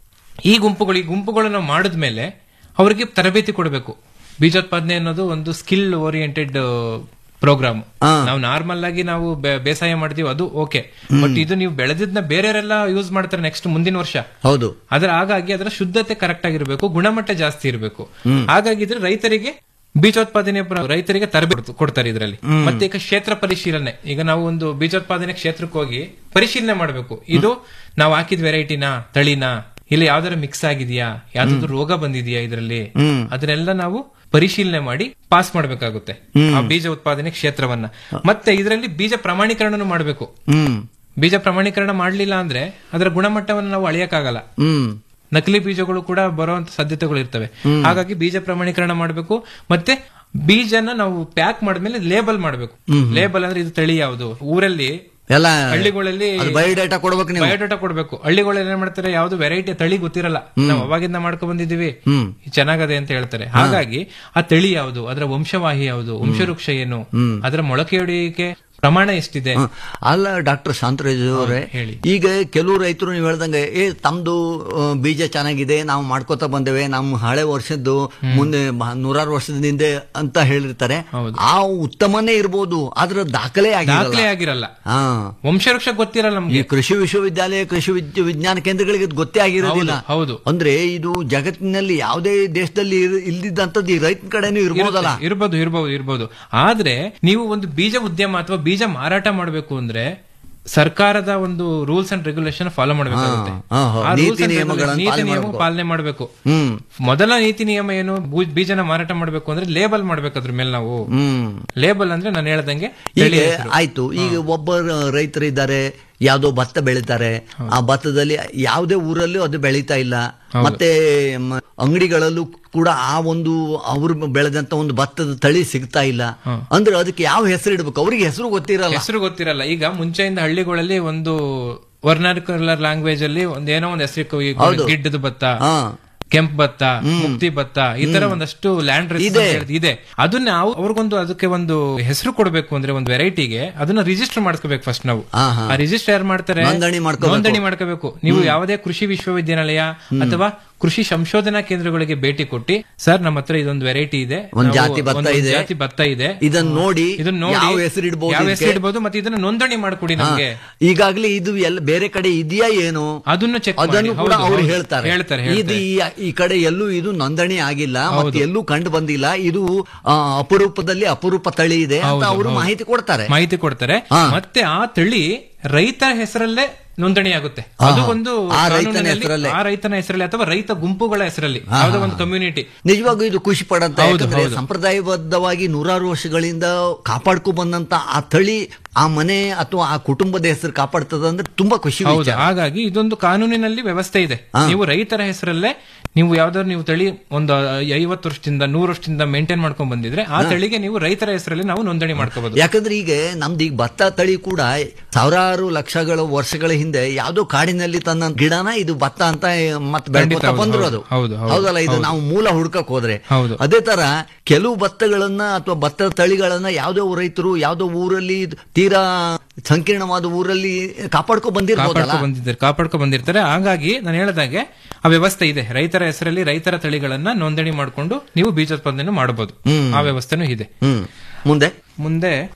N: ಈ ಗುಂಪುಗಳು ಈ ಗುಂಪುಗಳನ್ನು ಮಾಡಿದ್ಮೇಲೆ ಅವರಿಗೆ ತರಬೇತಿ ಕೊಡಬೇಕು ಬೀಜೋತ್ಪಾದನೆ ಅನ್ನೋದು ಒಂದು ಸ್ಕಿಲ್ ಓರಿಯೆಂಟೆಡ್ ಪ್ರೋಗ್ರಾಮ್ ನಾವು ನಾರ್ಮಲ್ ಆಗಿ ನಾವು ಬೆ- ಬೇಸಾಯ ಮಾಡ್ತೀವಿ ಅದು ಓಕೆ ಬಟ್ ಇದು ನೀವು ಬೆಳೆದಿದ್ನ ಬೇರೆಯವರೆಲ್ಲ ಯೂಸ್ ಮಾಡ್ತಾರೆ ನೆಕ್ಸ್ಟ್ ಮುಂದಿನ ವರ್ಷ
M: ಹೌದು
N: ಅದರ ಹಾಗಾಗಿ ಅದರ ಶುದ್ಧತೆ ಕರೆಕ್ಟ್ ಆಗಿರಬೇಕು ಗುಣಮಟ್ಟ ಜಾಸ್ತಿ ಇರಬೇಕು
M: ಹ್ಮ್.
N: ಹಾಗಾಗಿ ಇದ್ರೆ ರೈತರಿಗೆ ಬೀಜೋತ್ಪಾದನೆ ಪ್ರ- ರೈತರಿಗೆ ತರಬೇತಿ ಕೊಡ್ತಾರೆ ಇದರಲ್ಲಿ
M: ಹ್ಮ್.
N: ಮತ್ತೆ ಈಗ ಕ್ಷೇತ್ರ ಪರಿಶೀಲನೆ ಈಗ ನಾವು ಒಂದು ಬೀಜೋತ್ಪಾದನೆ ಕ್ಷೇತ್ರಕ್ಕೆ ಹೋಗಿ ಪರಿಶೀಲನೆ ಮಾಡಬೇಕು ಇದು ನಾವು ಹಾಕಿದ ವೆರೈಟಿನ ತಳಿನ ಇಲ್ಲ ಯಾವ್ದಾರ ಮಿಕ್ಸ್ ಆಗಿದೆಯಾ ಯಾವ್ದಾದ್ರು ರೋಗ ಬಂದಿದೆಯಾ ಇದರಲ್ಲಿ
M: ಹ್ಮ್.
N: ಅದನ್ನೆಲ್ಲ ನಾವು ಪರಿಶೀಲನೆ ಮಾಡಿ ಪಾಸ್ ಮಾಡಬೇಕಾಗುತ್ತೆ
M: ಹ್ಮ್.
N: ಆ ಬೀಜ ಉತ್ಪಾದನೆ ಕ್ಷೇತ್ರವನ್ನ ಮತ್ತೆ ಇದರಲ್ಲಿ ಬೀಜ ಪ್ರಮಾಣೀಕರಣನು ಮಾಡಬೇಕು
M: ಹ್ಮ್
N: ಬೀಜ ಪ್ರಮಾಣೀಕರಣ ಮಾಡಲಿಲ್ಲ ಅಂದ್ರೆ ಅದರ ಗುಣಮಟ್ಟವನ್ನು ನಾವು ಅಳಿಯಕ್ಕಾಗಲ್ಲ
M: ಹ್ಮ್
N: ನಕಲಿ ಬೀಜಗಳು ಕೂಡ ಬರುವಂತ ಸಾಧ್ಯತೆಗಳು ಇರ್ತವೆ
M: ಹ್ಮ್.
N: ಹಾಗಾಗಿ ಬೀಜ ಪ್ರಮಾಣೀಕರಣ ಮಾಡಬೇಕು ಮತ್ತೆ ಬೀಜನ ನಾವು ಪ್ಯಾಕ್ ಮಾಡಿದ್ಮೇಲೆ ಲೇಬಲ್ ಮಾಡಬೇಕು
M: ಹ್ಮ್.
N: ಲೇಬಲ್ ಅಂದ್ರೆ ಇದು ತಳಿ ಯಾವುದು ಊರಲ್ಲಿ
M: ಎಲ್ಲ
N: ಹಳ್ಳಿಗಳಲ್ಲಿ
M: ಬಯೋಡೇಟಾ ಕೊಡ್ಬೇಕು ನೀವು
N: ಬಯೋಡೇಟಾ ಕೊಡ್ಬೇಕು ಹಳ್ಳಿಗಳಲ್ಲಿ ಏನ್ ಮಾಡ್ತಾರೆ ಯಾವ್ದು ವೆರೈಟಿ ತಳಿ ಗೊತ್ತಿರಲ್ಲ
M: ಹ್ಮ್.
N: ನಾವು ಅವಾಗಿಂದ ಮಾಡ್ಕೊ ಬಂದಿದೀವಿ
M: ಹ್ಮ್
N: ಚೆನ್ನಾಗದೆ ಅಂತ ಹೇಳ್ತಾರೆ ಹಾಗಾಗಿ ಆ ತಳಿ ಯಾವುದು ಅದರ ವಂಶವಾಹಿ ಯಾವುದು ವಂಶವೃಕ್ಷ ಏನು
M: ಹ್ಮ್.
N: ಅದರ ಮೊಳಕೆಯೊಡೆಯುವಿಕೆ ಪ್ರಮಾಣ ಎಷ್ಟಿದೆ
M: ಹ. ಅಲ್ಲ ಡಾಕ್ಟರ್ ಶಾಂತರಾಜ್ ಅವರೇ
N: ಹೇಳಿ.
M: ಈಗ ಕೆಲವು ರೈತರು ನೀವು ಹೇಳ್ದಂಗೆ ಏ ತಮ್ದು ಆ, ಬೀಜ ಚೆನ್ನಾಗಿದೆ ನಾವು ಮಾಡ್ಕೋತಾ ಬಂದೇವೆ ನಮ್ಮ ಹಳೆ ವರ್ಷದ್ದು ಮುಂದೆ ಬ- ನೂರಾರು ವರ್ಷದ ಹಿಂದೆ ಅಂತ ಹೇಳಿರ್ತಾರೆ ಆ ಉತ್ತಮನೇ ಇರ್ಬೋದು ಆದ್ರ ದಾಖಲೆ
N: ದಾಖಲೆ
M: ಆಗಿರಲ್ಲ
N: ಆಗಿರಲ್ಲ
M: ಹಾ
N: ವಂಶವೃಕ್ಷ ಗೊತ್ತಿರಲ್ಲ
M: ಈ
N: ನಮ್ಗೆ
M: ಕೃಷಿ ವಿಶ್ವವಿದ್ಯಾಲಯ ಕೃಷಿ ವಿದ್ಯ- ವಿಜ್ಞಾನ ಕೇಂದ್ರಗಳಿಗೆ ಇದು ಗೊತ್ತೇ ಆಗಿರೋದಿಲ್ಲ
N: ಹೌದು, ಹೌದು.
M: ಅಂದ್ರೆ ಇದು ಜಗತ್ತಿನಲ್ಲಿ ಯಾವುದೇ ದೇಶದಲ್ಲಿ ಇರ್- ಇಲ್ದಿದ್ದಂಥದ್ದು ಈ ರೈತನ ಕಡೆನೂ ಇರ್ಬೋದಲ್ಲ
N: ಇರುತ್ತೆ, ಇರ್ಬೋದು ಇರ್ಬೋದು ಇರ್ಬೋದು ಆದ್ರೆ ನೀವು ಒಂದು ಬೀಜ ಉದ್ಯಮ ಅಥವಾ ಬೀಜ ಮಾರಾಟ ಮಾಡಬೇಕು ಅಂದ್ರೆ ಸರ್ಕಾರದ ಒಂದು ರೂಲ್ಸ್ ಅಂಡ್ ರೆಗ್ಯುಲೇಷನ್ ಫಾಲೋ ಮಾಡಬೇಕಾಗುತ್ತೆ
M: ಹಾ, ಹಾ,
N: ಆ
M: ನೀತಿ
N: rules and
M: ನಿಯಮಗಳನ್ನು
N: regulation- ನೀತಿ
M: ಪಾಲನೆ
N: ನಿಯಮ
M: ಮಾಡ್ಬೇಕು.
N: ಪಾಲನೆ ಮಾಡಬೇಕು
M: ಹ್ಮ್
N: ಮೊದಲ ನೀತಿ ನಿಯಮ ಏನು ಬೂ- ಬೀಜನ ಮಾರಾಟ ಮಾಡಬೇಕು ಅಂದ್ರೆ ಲೇಬಲ್ ಮಾಡ್ಬೇಕು ಅದ್ರ ಮೇಲೆ ನಾವು
M: ಹ್ಮ್
N: ಲೇಬಲ್ ಅಂದ್ರೆ ನಾನು ಹೇಳ್ದಂಗೆ
M: ಈಗ
N: ತಳಿ ಹೆಸರು.
M: ಆಯ್ತು ಈಗ ಒಬ್ಬ ರೈತರಿದ್ದಾರೆ ಯಾವ್ದೋ ಭತ್ತ ಬೆಳೀತಾರೆ ಆ ಭತ್ತದಲ್ಲಿ ಯಾವುದೇ ಊರಲ್ಲೂ ಅದು ಬೆಳೀತಾ ಇಲ್ಲ ಮತ್ತೆ ಮ- ಅಂಗಡಿಗಳಲ್ಲೂ ಕೂಡ ಆ ಒಂದು ಅವರು ಬೆಳೆದಂತ ಒಂದು ಭತ್ತದ ತಳಿ ಸಿಗ್ತಾ ಇಲ್ಲ ಅಂದ್ರೆ ಅದಕ್ಕೆ ಯಾವ ಹೆಸರು ಇಡ್ಬೇಕು ಅವ್ರಿಗೆ ಹೆಸರು ಗೊತ್ತಿರಲ್ಲ
N: ಹೆಸರು ಗೊತ್ತಿರಲ್ಲ ಈಗ ಮುಂಚೆಯಿಂದ ಹಳ್ಳಿಗಳಲ್ಲಿ ಒಂದು ವರ್ನಾರ್ಕುಲರ್ ಲ್ಯಾಂಗ್ವೇಜ್ ಅಲ್ಲಿ ಒಂದ್ ಏನೋ ಒಂದು ಹೆಸರು
M: ಹೌದು.
N: ಗಿಡ್ಡದ ಭತ್ತ
M: ಹಾ.
N: ಕೆಂಪ್ ಭತ್ತ ಮುಕ್ತಿ ಭತ್ತ ಈ ತರ ಒಂದಷ್ಟು ಲ್ಯಾಂಡ್
M: ಇದೆ.
N: ಇದೆ ಅದನ್ನ ನಾವು ಅವ್ರಿಗೊಂದು ಅದಕ್ಕೆ ಒಂದು ಹೆಸರು ಕೊಡಬೇಕು ಅಂದ್ರೆ ಒಂದು ವೆರೈಟಿಗೆ ಅದನ್ನ ರಿಜಿಸ್ಟರ್ ಮಾಡ್ಕೋಬೇಕು ಫಸ್ಟ್ ನಾವು
M: ಹಾ, ಹಾ.
N: ಆ ರಿಜಿಸ್ಟರ್ ಯಾರು ಮಾಡ್ತಾರೆ
M: ನೋಂದಣಿ ಮಾಡ್ಕೋಬೇಕು.
N: ನೋಂದಣಿ ಮಾಡ್ಕೋಬೇಕು ನೀವು ಯಾವುದೇ ಕೃಷಿ ವಿಶ್ವವಿದ್ಯಾನಿಲಯ ಅಥವಾ ಕೃಷಿ ಸಂಶೋಧನಾ ಕೇಂದ್ರಗಳಿಗೆ ಭೇಟಿ ಕೊಟ್ಟು ಸರ್ ನಮ್ಮ ಹತ್ರ ಇದೊಂದು ವೆರೈಟಿ ಇದೆ
M: ಒಂದ್
N: ನಾವು
M: ಜಾತಿ ಭತ್ತ
N: ಒಂದು
M: ಇದೆ.
N: ಜಾತಿ ಭತ್ತ ಇದೆ
M: ಇದನ್ನ ನೋಡಿ
N: ಇದನ್ನ ನೋಡಿ
M: ಯಾವ ಹೆಸರು ಇಡ್ಬೋದು
N: ಯಾವ
M: ಇದಕ್ಕೆ?
N: ಹೆಸರು ಇಡ್ಬೋದು ಮತ್ತೆ ಇದನ್ನ ನೋಂದಣಿ ಮಾಡ್ಕೊಡಿ ನಮ್ಗೆ
M: ಈಗಾಗಲೇ ಇದು ಎಲ್ಲ ಬೇರೆ ಕಡೆ ಇದೆಯಾ ಏನು
N: ಅದನ್ನು ಚೆಕ್
M: ಅದನ್ನು ಕೂಡ
N: ಹೌದು,
M: ಅವ್ರು
N: ಹೌದು.
M: ಹೇಳ್ತಾರೆ
N: ಹೇಳ್ತಾರೆ,
M: ಇದು
N: ಹೇಳ್ತಾರೆ.
M: ಈ- ಈ ಕಡೆ ಎಲ್ಲೂ ಇದು ನೋಂದಣಿ ಆಗಿಲ್ಲ ಮತ್ತೆ ಎಲ್ಲೂ ಕಂಡು ಬಂದಿಲ್ಲ ಇದು ಆ, ಅಪರೂಪದಲ್ಲಿ ಅಪರೂಪ ತಳಿ ಇದೆ ಅಂತ
N: ಹೌದು,
M: ಅವರು
N: ಹೌದು.
M: ಮಾಹಿತಿ ಕೊಡ್ತಾರೆ
N: ಮಾಹಿತಿ ಕೊಡ್ತಾರೆ
M: ಹಾ.
N: ಮತ್ತೆ ಆ ತಳಿ ರೈತರ ಹೆಸರಲ್ಲೇ ನೋಂದಣಿ ಆಗುತ್ತೆ
M: ಹಾ,
N: ಅದು
M: ಹಾ.
N: ಒಂದು
M: ಆ ರೈತನ
N: ಕಾನೂನಿನಲ್ಲಿ
M: ಹೆಸರಲ್ಲೇ.
N: ಆ ರೈತನ ಹೆಸರಲ್ಲಿ ಅಥವಾ ರೈತ ಗುಂಪುಗಳ ಹೆಸರಲ್ಲಿ
M: ಹಾ,
N: ಯಾವುದೋ
M: ಹಾ,
N: ಒಂದು ಕಮ್ಯುನಿಟಿ
M: ನಿಜವಾಗೂ ಇದು ಖುಷಿ ಪಡಂತ
N: ಹೌದು,
M: ಯಾಕಂದ್ರೆ
N: ಹೌದು.
M: ಸಂಪ್ರದಾಯಬದ್ಧವಾಗಿ ನೂರಾರು ವರ್ಷಗಳಿಂದ ಕಾಪಾಡ್ಕೊ ಬಂದಂತ ಆ ತಳಿ ಆ ಮನೆ ಅಥವಾ ಆ ಕುಟುಂಬದ ಹೆಸರು ಕಾಪಾಡ್ತದ ಅಂದ್ರೆ ತುಂಬಾ ಖುಷಿ
N: ಹೌದು
M: ವಿಚಾರ.
N: ಹಾಗಾಗಿ ಇದೊಂದು ಕಾನೂನಿನಲ್ಲಿ ವ್ಯವಸ್ಥೆ ಇದೆ ನೀವು ರೈತರ ಹೆಸರಲ್ಲೇ ನೀವು ಯಾವ್ದಾದ್ರು ನೀವು ತಳಿ ಒಂದು ಐವತ್ತು ವರ್ಷದಿಂದ ನೂರು ವರ್ಷದಿಂದ ಮೇಂಟೈನ್ ಮಾಡ್ಕೊಂಡ್ ಬಂದಿದ್ರೆ ಆ
M: ಹಾ.
N: ತಳಿಗೆ ನೀವು ರೈತರ ಹೆಸರಲ್ಲಿ ನಾವು ನೋಂದಣಿ ಮಾಡ್ಕೋಬಹುದು
M: ಯಾಕಂದ್ರೆ ಈಗ ನಮ್ದು ಈಗ ಭತ್ತ ತಳಿ ಕೂಡ ಸಾವಿರಾರು ಲಕ್ಷಗಳ ವರ್ಷಗಳ ಹಿಂದೆ ಯಾವ್ದೋ ಕಾಡಿನಲ್ಲಿ ತನ್ನ ಗಿಡನ ಇದು ಭತ್ತ ಅಂತ ಮತ್ತೆ
N: ಖಂಡಿತ
M: ಬೆಳ್ಕೊತಾ
N: ಹೌದು,
M: ಬಂದ್ರು
N: ಹೌದು,
M: ಅದು
N: ಹೌದು, ಹೌದು,
M: ಹೌದಲ್ಲ ಇದು
N: ಹೌದು.
M: ನಾವು ಮೂಲ ಹುಡ್ಕಕ್ ಹೋದ್ರೆ
N: ಹೌದು.
M: ಅದೇ ತರ ಕೆಲವು ಭತ್ತಗಳನ್ನ ಅಥವಾ ಭತ್ತದ ತಳಿಗಳನ್ನ ಯಾವ್ದೋ ರೈತರು ಯಾವ್ದೋ ಊರಲ್ಲಿ ತೀರಾ ಸಂಕೀರ್ಣವಾದ ಊರಲ್ಲಿ ಕಾಪಾಡ್ಕೊ ಬಂದಿರ್ಬೋದಲ್ಲ
N: ಕಾಪಾಡ್ಕೊ ಬಂದಿದ್ದಾರೆ ಕಾಪಾಡ್ಕೊ ಬಂದಿರ್ತಾರೆ ಹಾಗಾಗಿ ನಾನು ಹೇಳ್ದಾಗೆ ಆ ವ್ಯವಸ್ಥೆ ಇದೆ ರೈತರ ಹೆಸರಲ್ಲಿ ರೈತರ ತಳಿಗಳನ್ನ ನೋಂದಣಿ ಮಾಡಿಕೊಂಡು ನೀವು ಬೀಜೋತ್ಪಾದನೆ ಮಾಡಬಹುದು
M: ಹ್ಮ್.
N: ಆ ವ್ಯವಸ್ಥೆನೂ ಇದೆ
M: ಹ್ಮ್ ಮುಂದೆ
N: ಮುಂದೆ
M: ಹಾ.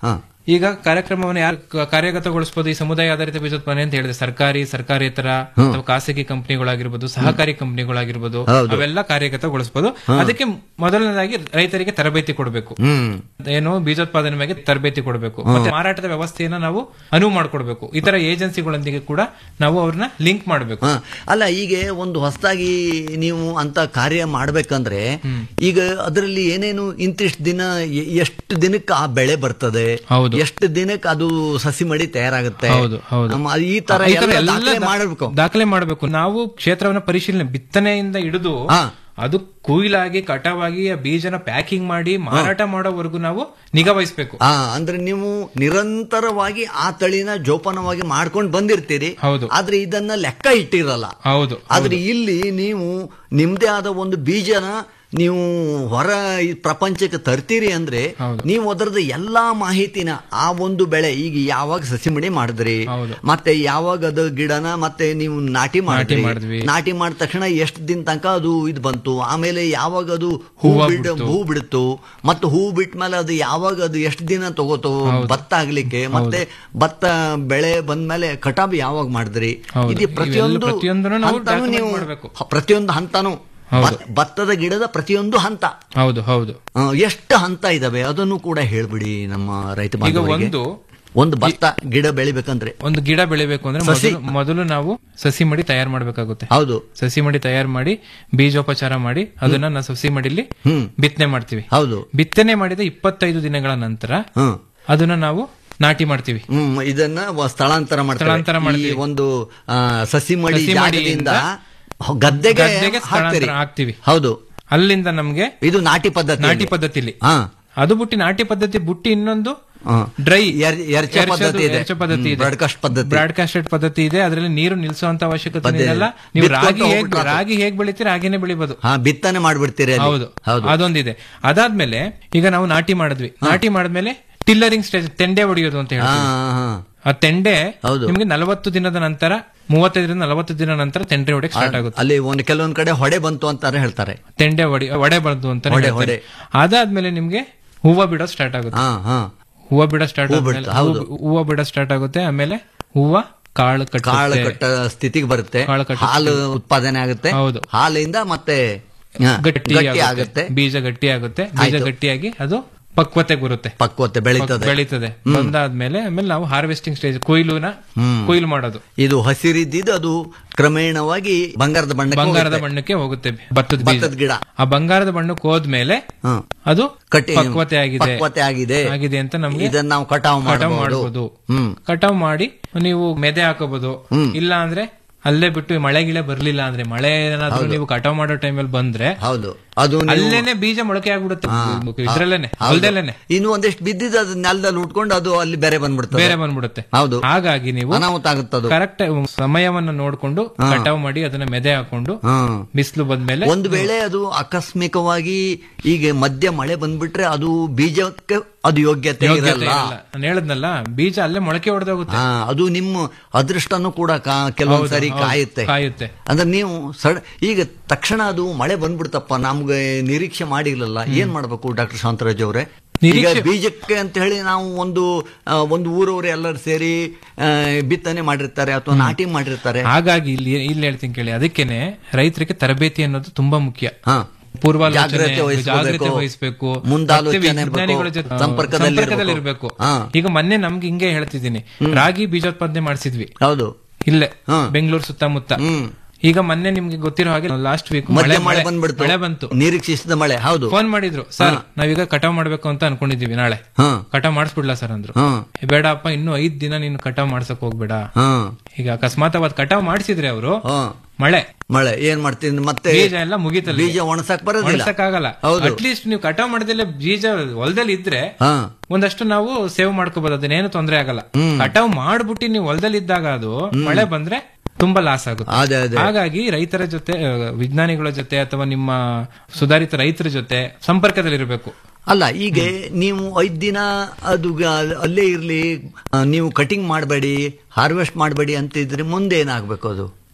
N: ಈಗ ಕಾರ್ಯಕ್ರಮವನ್ನು ಯಾರು ಕ- ಕಾರ್ಯಗತಗೊಳಿಸಬಹುದು ಈ ಸಮುದಾಯ ಆಧಾರಿತ ಬೀಜೋತ್ಪಾದನೆ ಅಂತ ಹೇಳಿದ್ರೆ ಸರ್ಕಾರಿ ಸರ್ಕಾರೇತರ ಅಥವಾ ಖಾಸಗಿ ಕಂಪನಿಗಳಾಗಿರ್ಬೋದು ಸಹಕಾರಿ ಕಂಪನಿಗಳಾಗಿರ್ಬೋದು
M: ಹೌದು.
N: ಅವೆಲ್ಲ ಕಾರ್ಯಗತಗೊಳಿಸಬಹುದು ಅದಕ್ಕೆ ಮೊದಲನೇದಾಗಿ ರೈತರಿಗೆ ತರಬೇತಿ ಕೊಡಬೇಕು
M: ಹ್ಮ್
N: ಏನು ಬೀಜೋತ್ಪಾದನೆ ಬಗ್ಗೆ ತರಬೇತಿ ಕೊಡಬೇಕು ಮತ್ತೆ ಮಾರಾಟದ ವ್ಯವಸ್ಥೆಯನ್ನ ನಾವು ಅನುವು ಮಾಡಿಕೊಡ್ಬೇಕು ಇತರ ಏಜೆನ್ಸಿಗಳೊಂದಿಗೆ ಕೂಡ ನಾವು ಅವ್ರನ್ನ ಲಿಂಕ್ ಮಾಡಬೇಕು
M: ಹ. ಅಲ್ಲ ಈಗ ಒಂದು ಹೊಸದಾಗಿ ನೀವು ಅಂತ ಕಾರ್ಯ ಮಾಡ್ಬೇಕಂದ್ರೆ ಈಗ ಅದರಲ್ಲಿ ಏನೇನು ಇಂತಿಷ್ಟು ದಿನ ಎ- ಎಷ್ಟು ದಿನಕ್ಕೆ ಆ ಬೆಳೆ ಬರ್ತದೆ
N: ಹೌದು.
M: ಎಷ್ಟು ದಿನಕ್ಕೆ ಅದು ಸಸಿ ಮಡಿ ತಯಾರಾಗುತ್ತೆ
N: ಹೌದು ಹೌದು
M: ನಮ್ಮ ಈ ತರ
N: ಈ ತರ
M: ಎಲ್ಲ
N: ಎಲ್ಲ
M: ದಾಖಲೆ
N: ದಾ-
M: ಮಾಡಬೇಕು
N: ದಾಖಲೆ ಮಾಡಬೇಕು ನಾವು ಕ್ಷೇತ್ರವನ್ನ ಪರಿಶೀಲನೆ ಬಿತ್ತನೆಯಿಂದ ಹಿಡಿದು ಅದು ಕುಯ್ಲಾಗಿ ಕಟಾವಾಗಿ ಆ ಬೀಜನ ಪ್ಯಾಕಿಂಗ್ ಮಾಡಿ ಮಾರಾಟ ಮಾಡೋವರೆಗೂ ನಾವು ನಿಗಾ ವಹಿಸ್ಬೇಕು
M: ಆ ಅಂದ್ರೆ ನೀವು ನಿರಂತರವಾಗಿ ಆ ತಳಿನ ಜೋಪಾನವಾಗಿ ಮಾಡ್ಕೊಂಡು ಬಂದಿರ್ತೀರಿ
N: ಹೌದು.
M: ಆದ್ರೆ ಇದನ್ನ ಲೆಕ್ಕ ಇಟ್ಟಿರಲ್ಲ
N: ಹೌದು
M: ಆದ್ರೆ ಇಲ್ಲಿ ನೀವು ನಿಮ್ದೇ ಆದ ಒಂದು ಬೀಜನ ನೀವು ಹೊರ ಈ ಪ್ರಪಂಚಕ್ಕೆ ತರ್ತೀರಿ ಅಂದ್ರೆ ನೀವು ಅದರದ ಎಲ್ಲಾ ಮಾಹಿತಿನ ಆ ಒಂದು ಬೆಳೆ ಈಗ ಯಾವಾಗ ಸಸಿ ಮಡಿ ಮಾಡಿದ್ರಿ ಮತ್ತೆ ಯಾವಾಗ ಅದು ಗಿಡನ ಮತ್ತೆ ನೀವು ನಾಟಿ ಮಾಡಿದ್ರಿ
N: ಮಾಡಿದ್ವಿ.
M: ನಾಟಿ ಮಾಡಿದ ತಕ್ಷಣ ಎಷ್ಟು ದಿನ ತನಕ ಅದು ಇದು ಬಂತು ಆಮೇಲೆ ಯಾವಾಗ ಅದು ಹೂ
N: ಹೂವ
M: ಬಿಡ್
N: ಬಿಡ್ತು.
M: ಹೂ ಬಿಡ್ತು ಮತ್ತೆ ಹೂ ಬಿಟ್ಟ ಮೇಲೆ ಅದು ಯಾವಾಗ ಅದು ಎಷ್ಟು ದಿನ ತಗೋತು ಭತ್ತ ಆಗ್ಲಿಕ್ಕೆ ಮತ್ತೆ ಭತ್ತ ಬೆಳೆ ಬಂದ್ಮೇಲೆ ಕಟಾಬ್ ಯಾವಾಗ ಮಾಡಿದ್ರಿ
N: ಹೌದು.
M: ಇದು ಪ್ರತಿಯೊಂದು
N: ಇವೆಲ್ಲ ಪ್ರತಿಯೊಂದನ್ನು ನಾವು
M: ಹಂತನೂ
N: document
M: ನೀವು
N: ಮಾಡ್ಬೇಕು.
M: ಹ- ಪ್ರತಿಯೊಂದು ಹಂತನೂ
N: ಹೌದು.
M: ಭತ್- ಭತ್ತದ ಗಿಡದ ಪ್ರತಿಯೊಂದು ಹಂತ
N: ಹೌದು ಹೌದು
M: ಆ, ಎಷ್ಟು ಹಂತ ಇದಾವೆ ಅದನ್ನು ಕೂಡ ಹೇಳ್ಬಿಡಿ ನಮ್ಮ ರೈತ
N: ಈಗ
M: ಬಾಂಧವರಿಗೆ
N: ಒಂದು
M: ಒಂದು ಭತ್ತ ಗಿಡ ಬೆಳಿಬೇಕಂದ್ರೆ
N: ಒಂದು ಗಿಡ ಬೆಳಿಬೇಕು ಅಂದ್ರೆ
M: ಸಸಿ.
N: ಮೊದಲು ಮೊದಲು ನಾವು ಸಸಿ ಮಡಿ ತಯಾರು ಮಾಡ್ಬೇಕಾಗುತ್ತೆ
M: ಹೌದು
N: ಸಸಿ ಮಡಿ ತಯಾರು ಮಾಡಿ ಬೀಜೋಪಚಾರ ಮಾಡಿ ಅದನ್ನ ನಾವು ಸಸಿ ಮಡಿಲಿ
M: ಹ್ಮ್
N: ಬಿತ್ತನೆ ಮಾಡ್ತೀವಿ
M: ಹೌದು
N: ಬಿತ್ತನೆ ಮಾಡಿದ ಇಪ್ಪತ್ತೈದು ದಿನಗಳ ನಂತರ
M: ಹ್ಮ್
N: ಅದನ್ನ ನಾವು ನಾಟಿ ಮಾಡ್ತೀವಿ
M: ಹ್ಮ್ ಇದನ್ನ ವ- ಸ್ಥಳಾಂತರ ಮಾಡ್ತಾರೆ
N: ಸ್ಥಳಾಂತರ ಮಾಡ್ತೀವಿ.
M: ಈ ಒಂದು ಆ, ಸಸಿ ಮಡಿ
N: ಸಸಿ
M: ಜಾಗದಿಂದ
N: ಮಡಿಯಿಂದ
M: ಗದ್ದೆಗೆ
N: ಗದ್ದೆಗೆ
M: ಹಾಕ್ತೀರಿ
N: ಸ್ಥಳಾಂತರ ಆಗ್ತೀವಿ
M: ಹೌದು
N: ಅಲ್ಲಿಂದ ನಮ್ಗೆ
M: ಇದು ನಾಟಿ ಪದ್ಧತಿ
N: ನಾಟಿ ಪದ್ಧತಿಲಿ
M: ಹಾ
N: ಅದು ಬುಟ್ಟಿ ನಾಟಿ ಪದ್ಧತಿ ಬುಟ್ಟಿ ಇನ್ನೊಂದು
M: ಹಾ.
N: ಡ್ರೈ
M: ಎರ್- ಎರ್ಚ ಪದ್ಧತಿ ಇದೆ.
N: ಪದ್ಧತಿ
M: ಹ್ಮ್,
N: ಇದೆ
M: broadcast ಪದ್ಧತಿ.
N: ಬ್ರಾಡ್ಕಾಸ್ಟೆಡ್ ಪದ್ಧತಿ ಇದೆ ಅದರಲ್ಲಿ ನೀರು ನಿಲ್ಲಿಸುವಂತ ಅವಶ್ಯಕತೆ
M: ಪದ್ಧತಿ
N: ಇರಲ್ಲ
M: ಇದೆ.
N: ನೀವು
M: ಬಿತ್ಕೊಂಡು
N: ರಾಗಿ ಹೇಗ್
M: ಹೋಗ್ಬಿಟ್ರೆ ಆತು.
N: ರಾಗಿ ಹೇಗ್ ಬೆಳಿತೀರಿ ಹಾಗೇನೆ ಬೆಳಿಬಹುದು
M: ಹಾ ಬಿತ್ತನೆ ಮಾಡ್ಬಿಡ್ತೀರಿ ಅಲ್ಲಿ.
N: ಹೌದು
M: ಹೌದು
N: ಅದೊಂದಿದೆ ಅದಾದ್ಮೇಲೆ ಈಗ ನಾವು ನಾಟಿ ಮಾಡಿದ್ವಿ ನಾಟಿ ಮಾಡಿದ್ಮೇಲೆ ಟಿಲ್ಲರಿಂಗ್ ಸ್ಟೇಜ್ ತೆಂಡೆ ಹೊಡೆಯೋದು ಅಂತ
M: ಹಾ
N: ಹೇಳ್ತೀವಿ
M: ಹಾ
N: ಆ ತೆಂಡೆ
M: ಹೌದು.
N: ನಿಮ್ಗೆ ನಲವತ್ತು ದಿನದ ನಂತರ ಮೂವತ್ತೈದರಿಂದ ನಲವತ್ತು ದಿನ ನಂತರ ತೆಂಡೆ ಹೊಡೆಯಕ್ಕೆ ಸ್ಟಾರ್ಟ್ ಆಗುತ್ತೆ
M: ಅಲ್ಲಿ ಒಂದು ಕೆಲವೊಂದ್ ಕಡೆ ಹೊಡೆ ಬಂತು ಅಂತಾರೆ ಹೇಳ್ತಾರೆ
N: ತೆಂಡೆ ಹೊಡಿ ಒಡೆ ಬಂತು ಅಂತ
M: ಹೊಡೆ, ಹೊಡೆ.
N: ಅದಾದ್ಮೇಲೆ ನಿಮ್ಗೆ ಹೂವ ಬಿಡೋದು ಸ್ಟಾರ್ಟ್ ಆಗುತ್ತೆ
M: ಹಾ ಹಾ
N: ಹೂವ ಬಿಡ ಸ್ಟಾರ್ಟ್
M: ಹೂ
N: ಆದ್ಮೇಲೆ
M: ಬಿಡ್ತಾ, ಹೌದು.
N: ಹೂವು- ಹೂವ ಬಿಡ ಸ್ಟಾರ್ಟ್ ಆಗುತ್ತೆ ಆಮೇಲೆ ಹೂವ ಕಾಳು ಕಟ್ಟುತ್ತೆ.
M: ಕಾಳು ಕಟ್ಟ ಸ್ಥಿತಿಗೆ ಬರುತ್ತೆ
N: ಕಾಳು ಕಟ್ಟುತ್ತೆ.
M: ಹಾಲು ಉತ್ಪಾದನೆ ಆಗುತ್ತೆ
N: ಹೌದು.
M: ಹಾಲಿಂದ ಮತ್ತೆ ಹಾ,
N: ಗಟ್ಟಿ
M: ಗಟ್ಟಿ
N: ಆಗುತ್ತೆ
M: ಆಗುತ್ತೆ
N: ಬೀಜ ಗಟ್ಟಿ ಆಗುತ್ತೆ ಬೀಜ
M: ಆಯ್ತು.
N: ಗಟ್ಟಿಯಾಗಿ ಅದು ಪಕ್ವತೆಗೆ ಬರುತ್ತೆ
M: ಪಕ್ವತೆ ಬೆಳೀತದೆ
N: ಬೆಳೀತದೆ ಬಂದಾದ್ಮೇಲೆ ಆಮೇಲೆ ನಾವು ಹಾರ್ವೆಸ್ಟಿಂಗ್ ಸ್ಟೇಜ್ ಕೊಯ್ಲುನ
M: ಹ್ಮ್.
N: ಕೊಯ್ಲು ಮಾಡೋದು
M: ಇದು ಹಸಿರಿದ್ದಿದ್ದು ಅದು ಕ್ರಮೇಣವಾಗಿ ಬಂಗಾರದ ಬಣ್ಣಕ್ಕೆ
N: ಬಂಗಾರದ
M: ಹೋಗುತ್ತೆ.
N: ಬಣ್ಣಕ್ಕೆ ಹೋಗುತ್ತೆ ಭತ್ತದ
M: ಭತ್ತದ ಗಿಡ.
N: ಆ ಬಂಗಾರದ ಬಣ್ಣಕ್ಕೆ ಹೋದ್ಮೇಲೆ
M: ಹ್ಮ್.
N: ಅದು
M: ಕಟ್ಟಿ
N: ಪಕ್ವತೆ ಆಗಿದೆ
M: ಪಕ್ವತೆ ಆಗಿದೆ
N: ಆಗಿದೆ ಅಂತ ನಮ್ಗೆ
M: ಇದನ್ನ ನಾವು ಕಟಾವು
N: ಕಟಾವ್
M: ಮಾಡಬಹುದು
N: ಮಾಡಬಹುದು
M: ಹ್ಮ್
N: ಕಟಾವ್ ಮಾಡಿ ನೀವು ಮೆದೆ ಹಾಕೋಬಹುದು ಇಲ್ಲ ಅಂದ್ರೆ ಅಲ್ಲೇ ಬಿಟ್ಟು ಮಳೆ ಗಿಳೆ ಬರ್ಲಿಲ್ಲ ಅಂದ್ರೆ ಮಳೆ ಏನಾದ್ರೂ ನೀವು ಕಟಾವ್ ಮಾಡೋ ಟೈಮಲ್ಲಿ ಬಂದ್ರೆ
M: ಹೌದು ಅದು ನೀವು-
N: ಅಲ್ಲೇನೆ ಬೀಜ ಮೊಳಕೆ ಆಗ್ಬಿಡುತ್ತೆ ಇದ್ರಲ್ಲೇನೆ
M: ಹೌದು.
N: ಹೊಲದಲ್ಲೇನೆ
M: ಇನ್ನು ಒಂದಿಷ್ಟು ಬಿದ್ದಿದ್ದು ಅದು ನೆಲದಲ್ಲಿ ಉಟ್ಕೊಂಡು ಅದು ಅಲ್ಲಿ ಬೇರೆ ಬಂದ್ಬಿಡ್ತದೆ
N: ಬೇರೆ ಬಂದ್ಬಿಡುತ್ತೆ
M: ಹೌದು
N: ಹಾಗಾಗಿ ನೀವು
M: ಅನಾಹುತ ಆಗುತ್ತದು
N: ಕರೆಕ್ಟ್ ಸಮಯವನ್ನ ನೋಡ್ಕೊಂಡು
M: ಹಾ.
N: ಕಟಾವ್ ಮಾಡಿ ಅದನ್ನ ಮೆದೆ ಹಾಕೊಂಡು
M: ಹ್ಮ್
N: ಬಿಸಿಲು ಬಂದ್ಮೇಲೆ
M: ಒಂದು ವೇಳೆ ಅದು ಆಕಸ್ಮಿಕವಾಗಿ ಈಗ ಮಧ್ಯ ಮಳೆ ಬಂದ್ಬಿಟ್ರೆ ಅದು ಬೀಜಕ್ಕೆ ಅದು ಯೋಗ್ಯತೆ
N: ಯೋಗ್ಯತೆ
M: ಇರಲ್ಲ
N: ಇರಲ್ಲ. ನಾನು ಹೇಳದ್ನಲ್ಲ ಬೀಜ ಅಲ್ಲೇ ಮೊಳಕೆ ಹೊಡೆದೋಗುತ್ತೆ
M: ಹಾ ಅದು ನಿಮ್ಮ ಅದೃಷ್ಟನೂ ಕೂಡ ಕಾ- ಕೆಲವೊಂದ್
N: ಹೌದು,
M: ಸರಿ
N: ಹೌದು,
M: ಕಾಯುತ್ತೆ
N: ಕಾಯುತ್ತೆ.
M: ಅಂದ್ರೆ ನೀವು ಸಡ ಈಗ ತಕ್ಷಣ ಅದು ಮಳೆ ಬಂದ್ಬಿಡ್ತಪ್ಪ ನಮ್ಗೆ ನಿರೀಕ್ಷೆ ಮಾಡಿರ್ಲಿಲ್ಲ ಏನ್ ಮಾಡ್ಬೇಕು ಡಾಕ್ಟರ್ ಶಾಂತರಾಜ್ ಅವರೇ ಈಗ
N: ನಿರೀಕ್ಷೆ-
M: ಬೀಜಕ್ಕೆ ಅಂತ ಹೇಳಿ ನಾವು ಒಂದು ಆ, ಒಂದು ಊರವರು ಎಲ್ಲರೂ ಸೇರಿ ಆ, ಬಿತ್ತನೆ ಮಾಡಿರ್ತಾರೆ ಅಥವಾ ನಾಟಿ ಮಾಡಿರ್ತಾರೆ
N: ಹಾಗಾಗಿ ಇಲ್ಲಿ ಇಲ್ಲಿ ಹೇಳ್ತೀನಿ ಕೇಳಿ ಅದಕ್ಕೇನೆ ರೈತರಿಗೆ ತರಬೇತಿ ಅನ್ನೋದು ತುಂಬಾ ಮುಖ್ಯ
M: ಹಾ
N: ಪೂರ್ವಾಲೋಚನೆ
M: ಜಾಗ್ರತೆ ವಹಿಸ್ಬೇಕು,
N: ಜಾಗ್ರತೆ ವಹಿಸಬೇಕು
M: ಮುಂದಾಲೋಚನೆ
N: ಮತ್ತೆ ವಿಜ್ಞಾನಿಗಳ
M: ಇರ್ಬೇಕು,
N: ಜೊತೆ
M: ಸಂಪರ್ಕದಲ್ಲಿ
N: ಸಂಪರ್ಕದಲ್ಲಿ
M: ಇರ್ಬೇಕು.
N: ಇರಬೇಕು
M: ಹಾ.
N: ಈಗ ಮೊನ್ನೆ ನಮ್ಗೆ ಹಿಂಗೆ ಹೇಳ್ತಿದ್ದೀನಿ ರಾಗಿ ಬೀಜೋತ್ಪಾದನೆ ಮಾಡಿಸಿದ್ವಿ
M: ಹೌದು
N: ಇಲ್ಲೇ
M: ಹಾ.
N: ಬೆಂಗಳೂರು ಸುತ್ತಮುತ್ತ
M: ಹ್ಮ್
N: ಈಗ ಮೊನ್ನೆ ನಿಮ್ಗೆ ಗೊತ್ತಿರೋ ಹಾಗೆ ಲಾಸ್ಟ್ ವೀಕ್
M: ಮಧ್ಯ
N: ಮಳೆ
M: ಮಳೆ
N: ಮಳೆ
M: ಬಂದ್ಬಿಡ್ತು
N: ಮಳೆ ಬಂತು
M: ನಿರೀಕ್ಷಿಸಿದ ಮಳೆ ಹೌದು
N: ಫೋನ್ ಮಾಡಿದ್ರು ಸರ್ ನಾವೀಗ ಕಟಾವ್ ಮಾಡ್ಬೇಕು ಅಂತ ಅನ್ಕೊಂಡಿದೀವಿ ನಾಳೆ
M: ಹಾ
N: ಕಟಾವ್ ಮಾಡಿಸ್ಬಿಡ್ಲಾ ಸರ್ ಅಂದ್ರು
M: ಹಾ
N: ಬೇಡಪ್ಪ ಇನ್ನು ಐದ್ ದಿನ ನೀನು ಕಟಾವ್ ಮಾಡ್ಸಕ್ ಹೋಗ್ಬೇಡ
M: ಹಾ
N: ಈಗ ಅಕಸ್ಮಾತ್ ಅವತ್ ಕಟಾವ್ ಮಾಡಿಸಿದ್ರೆ ಅವರು
M: ಹಾ
N: ಮಳೆ
M: ಮಳೆ ಏನ್ ಮಾಡ್ತೀನಿ ಮತ್ತೆ
N: ಬೀಜ ಎಲ್ಲ ಮುಗಿತಲ್ಲ
M: ಬೀಜ ಒಣಸಕ್ ಬರೋದಿಲ್ಲ
N: ಆಗಲ್ಲ
M: ಹೌದು
N: ಅಟ್ಲೀಸ್ಟ್ ನೀವು ಕಟಾವ್ ಮಾಡದಿಲ್ಲ ಬೀಜ ಹೊಲದಲ್ಲಿ ಇದ್ರೆ
M: ಹಾ
N: ಒಂದಷ್ಟು ನಾವು ಸೇವ್ ಮಾಡ್ಕೋಬಹುದು ಅದನ್ನೇನು ತೊಂದರೆ ಆಗಲ್ಲ ಕಟಾವ್ ಮಾಡ್ಬಿಟ್ಟು ನೀವು ಹೊಲದಲ್ಲಿ ಇದ್ದಾಗ ಅದು ಮಳೆ ಬಂದ್ರೆ ತುಂಬಾ ಲಾಸ್ ಆಗುತ್ತೆ
M: ಅದೇ ಅದೇ
N: ಹಾಗಾಗಿ ರೈತರ ಜೊತೆ ಆ, ವಿಜ್ಞಾನಿಗಳ ಜೊತೆ ಅಥವಾ ನಿಮ್ಮ ಸುಧಾರಿತ ರೈತರ ಜೊತೆ ಸಂಪರ್ಕದಲ್ಲಿರಬೇಕು
M: ಅಲ್ಲ ಈಗ ನೀವು ಐದ್ ದಿನ ಅದು ಗ- ಅಲ್ಲೇ ಇರ್ಲಿ ಆ, ನೀವು ಕಟಿಂಗ್ ಮಾಡಬೇಡಿ ಹಾರ್ವೆಸ್ಟ್ ಮಾಡಬೇಡಿ ಅಂತ ಇದ್ರೆ ಮುಂದೆ ಏನಾಗ್ಬೇಕು ಅದು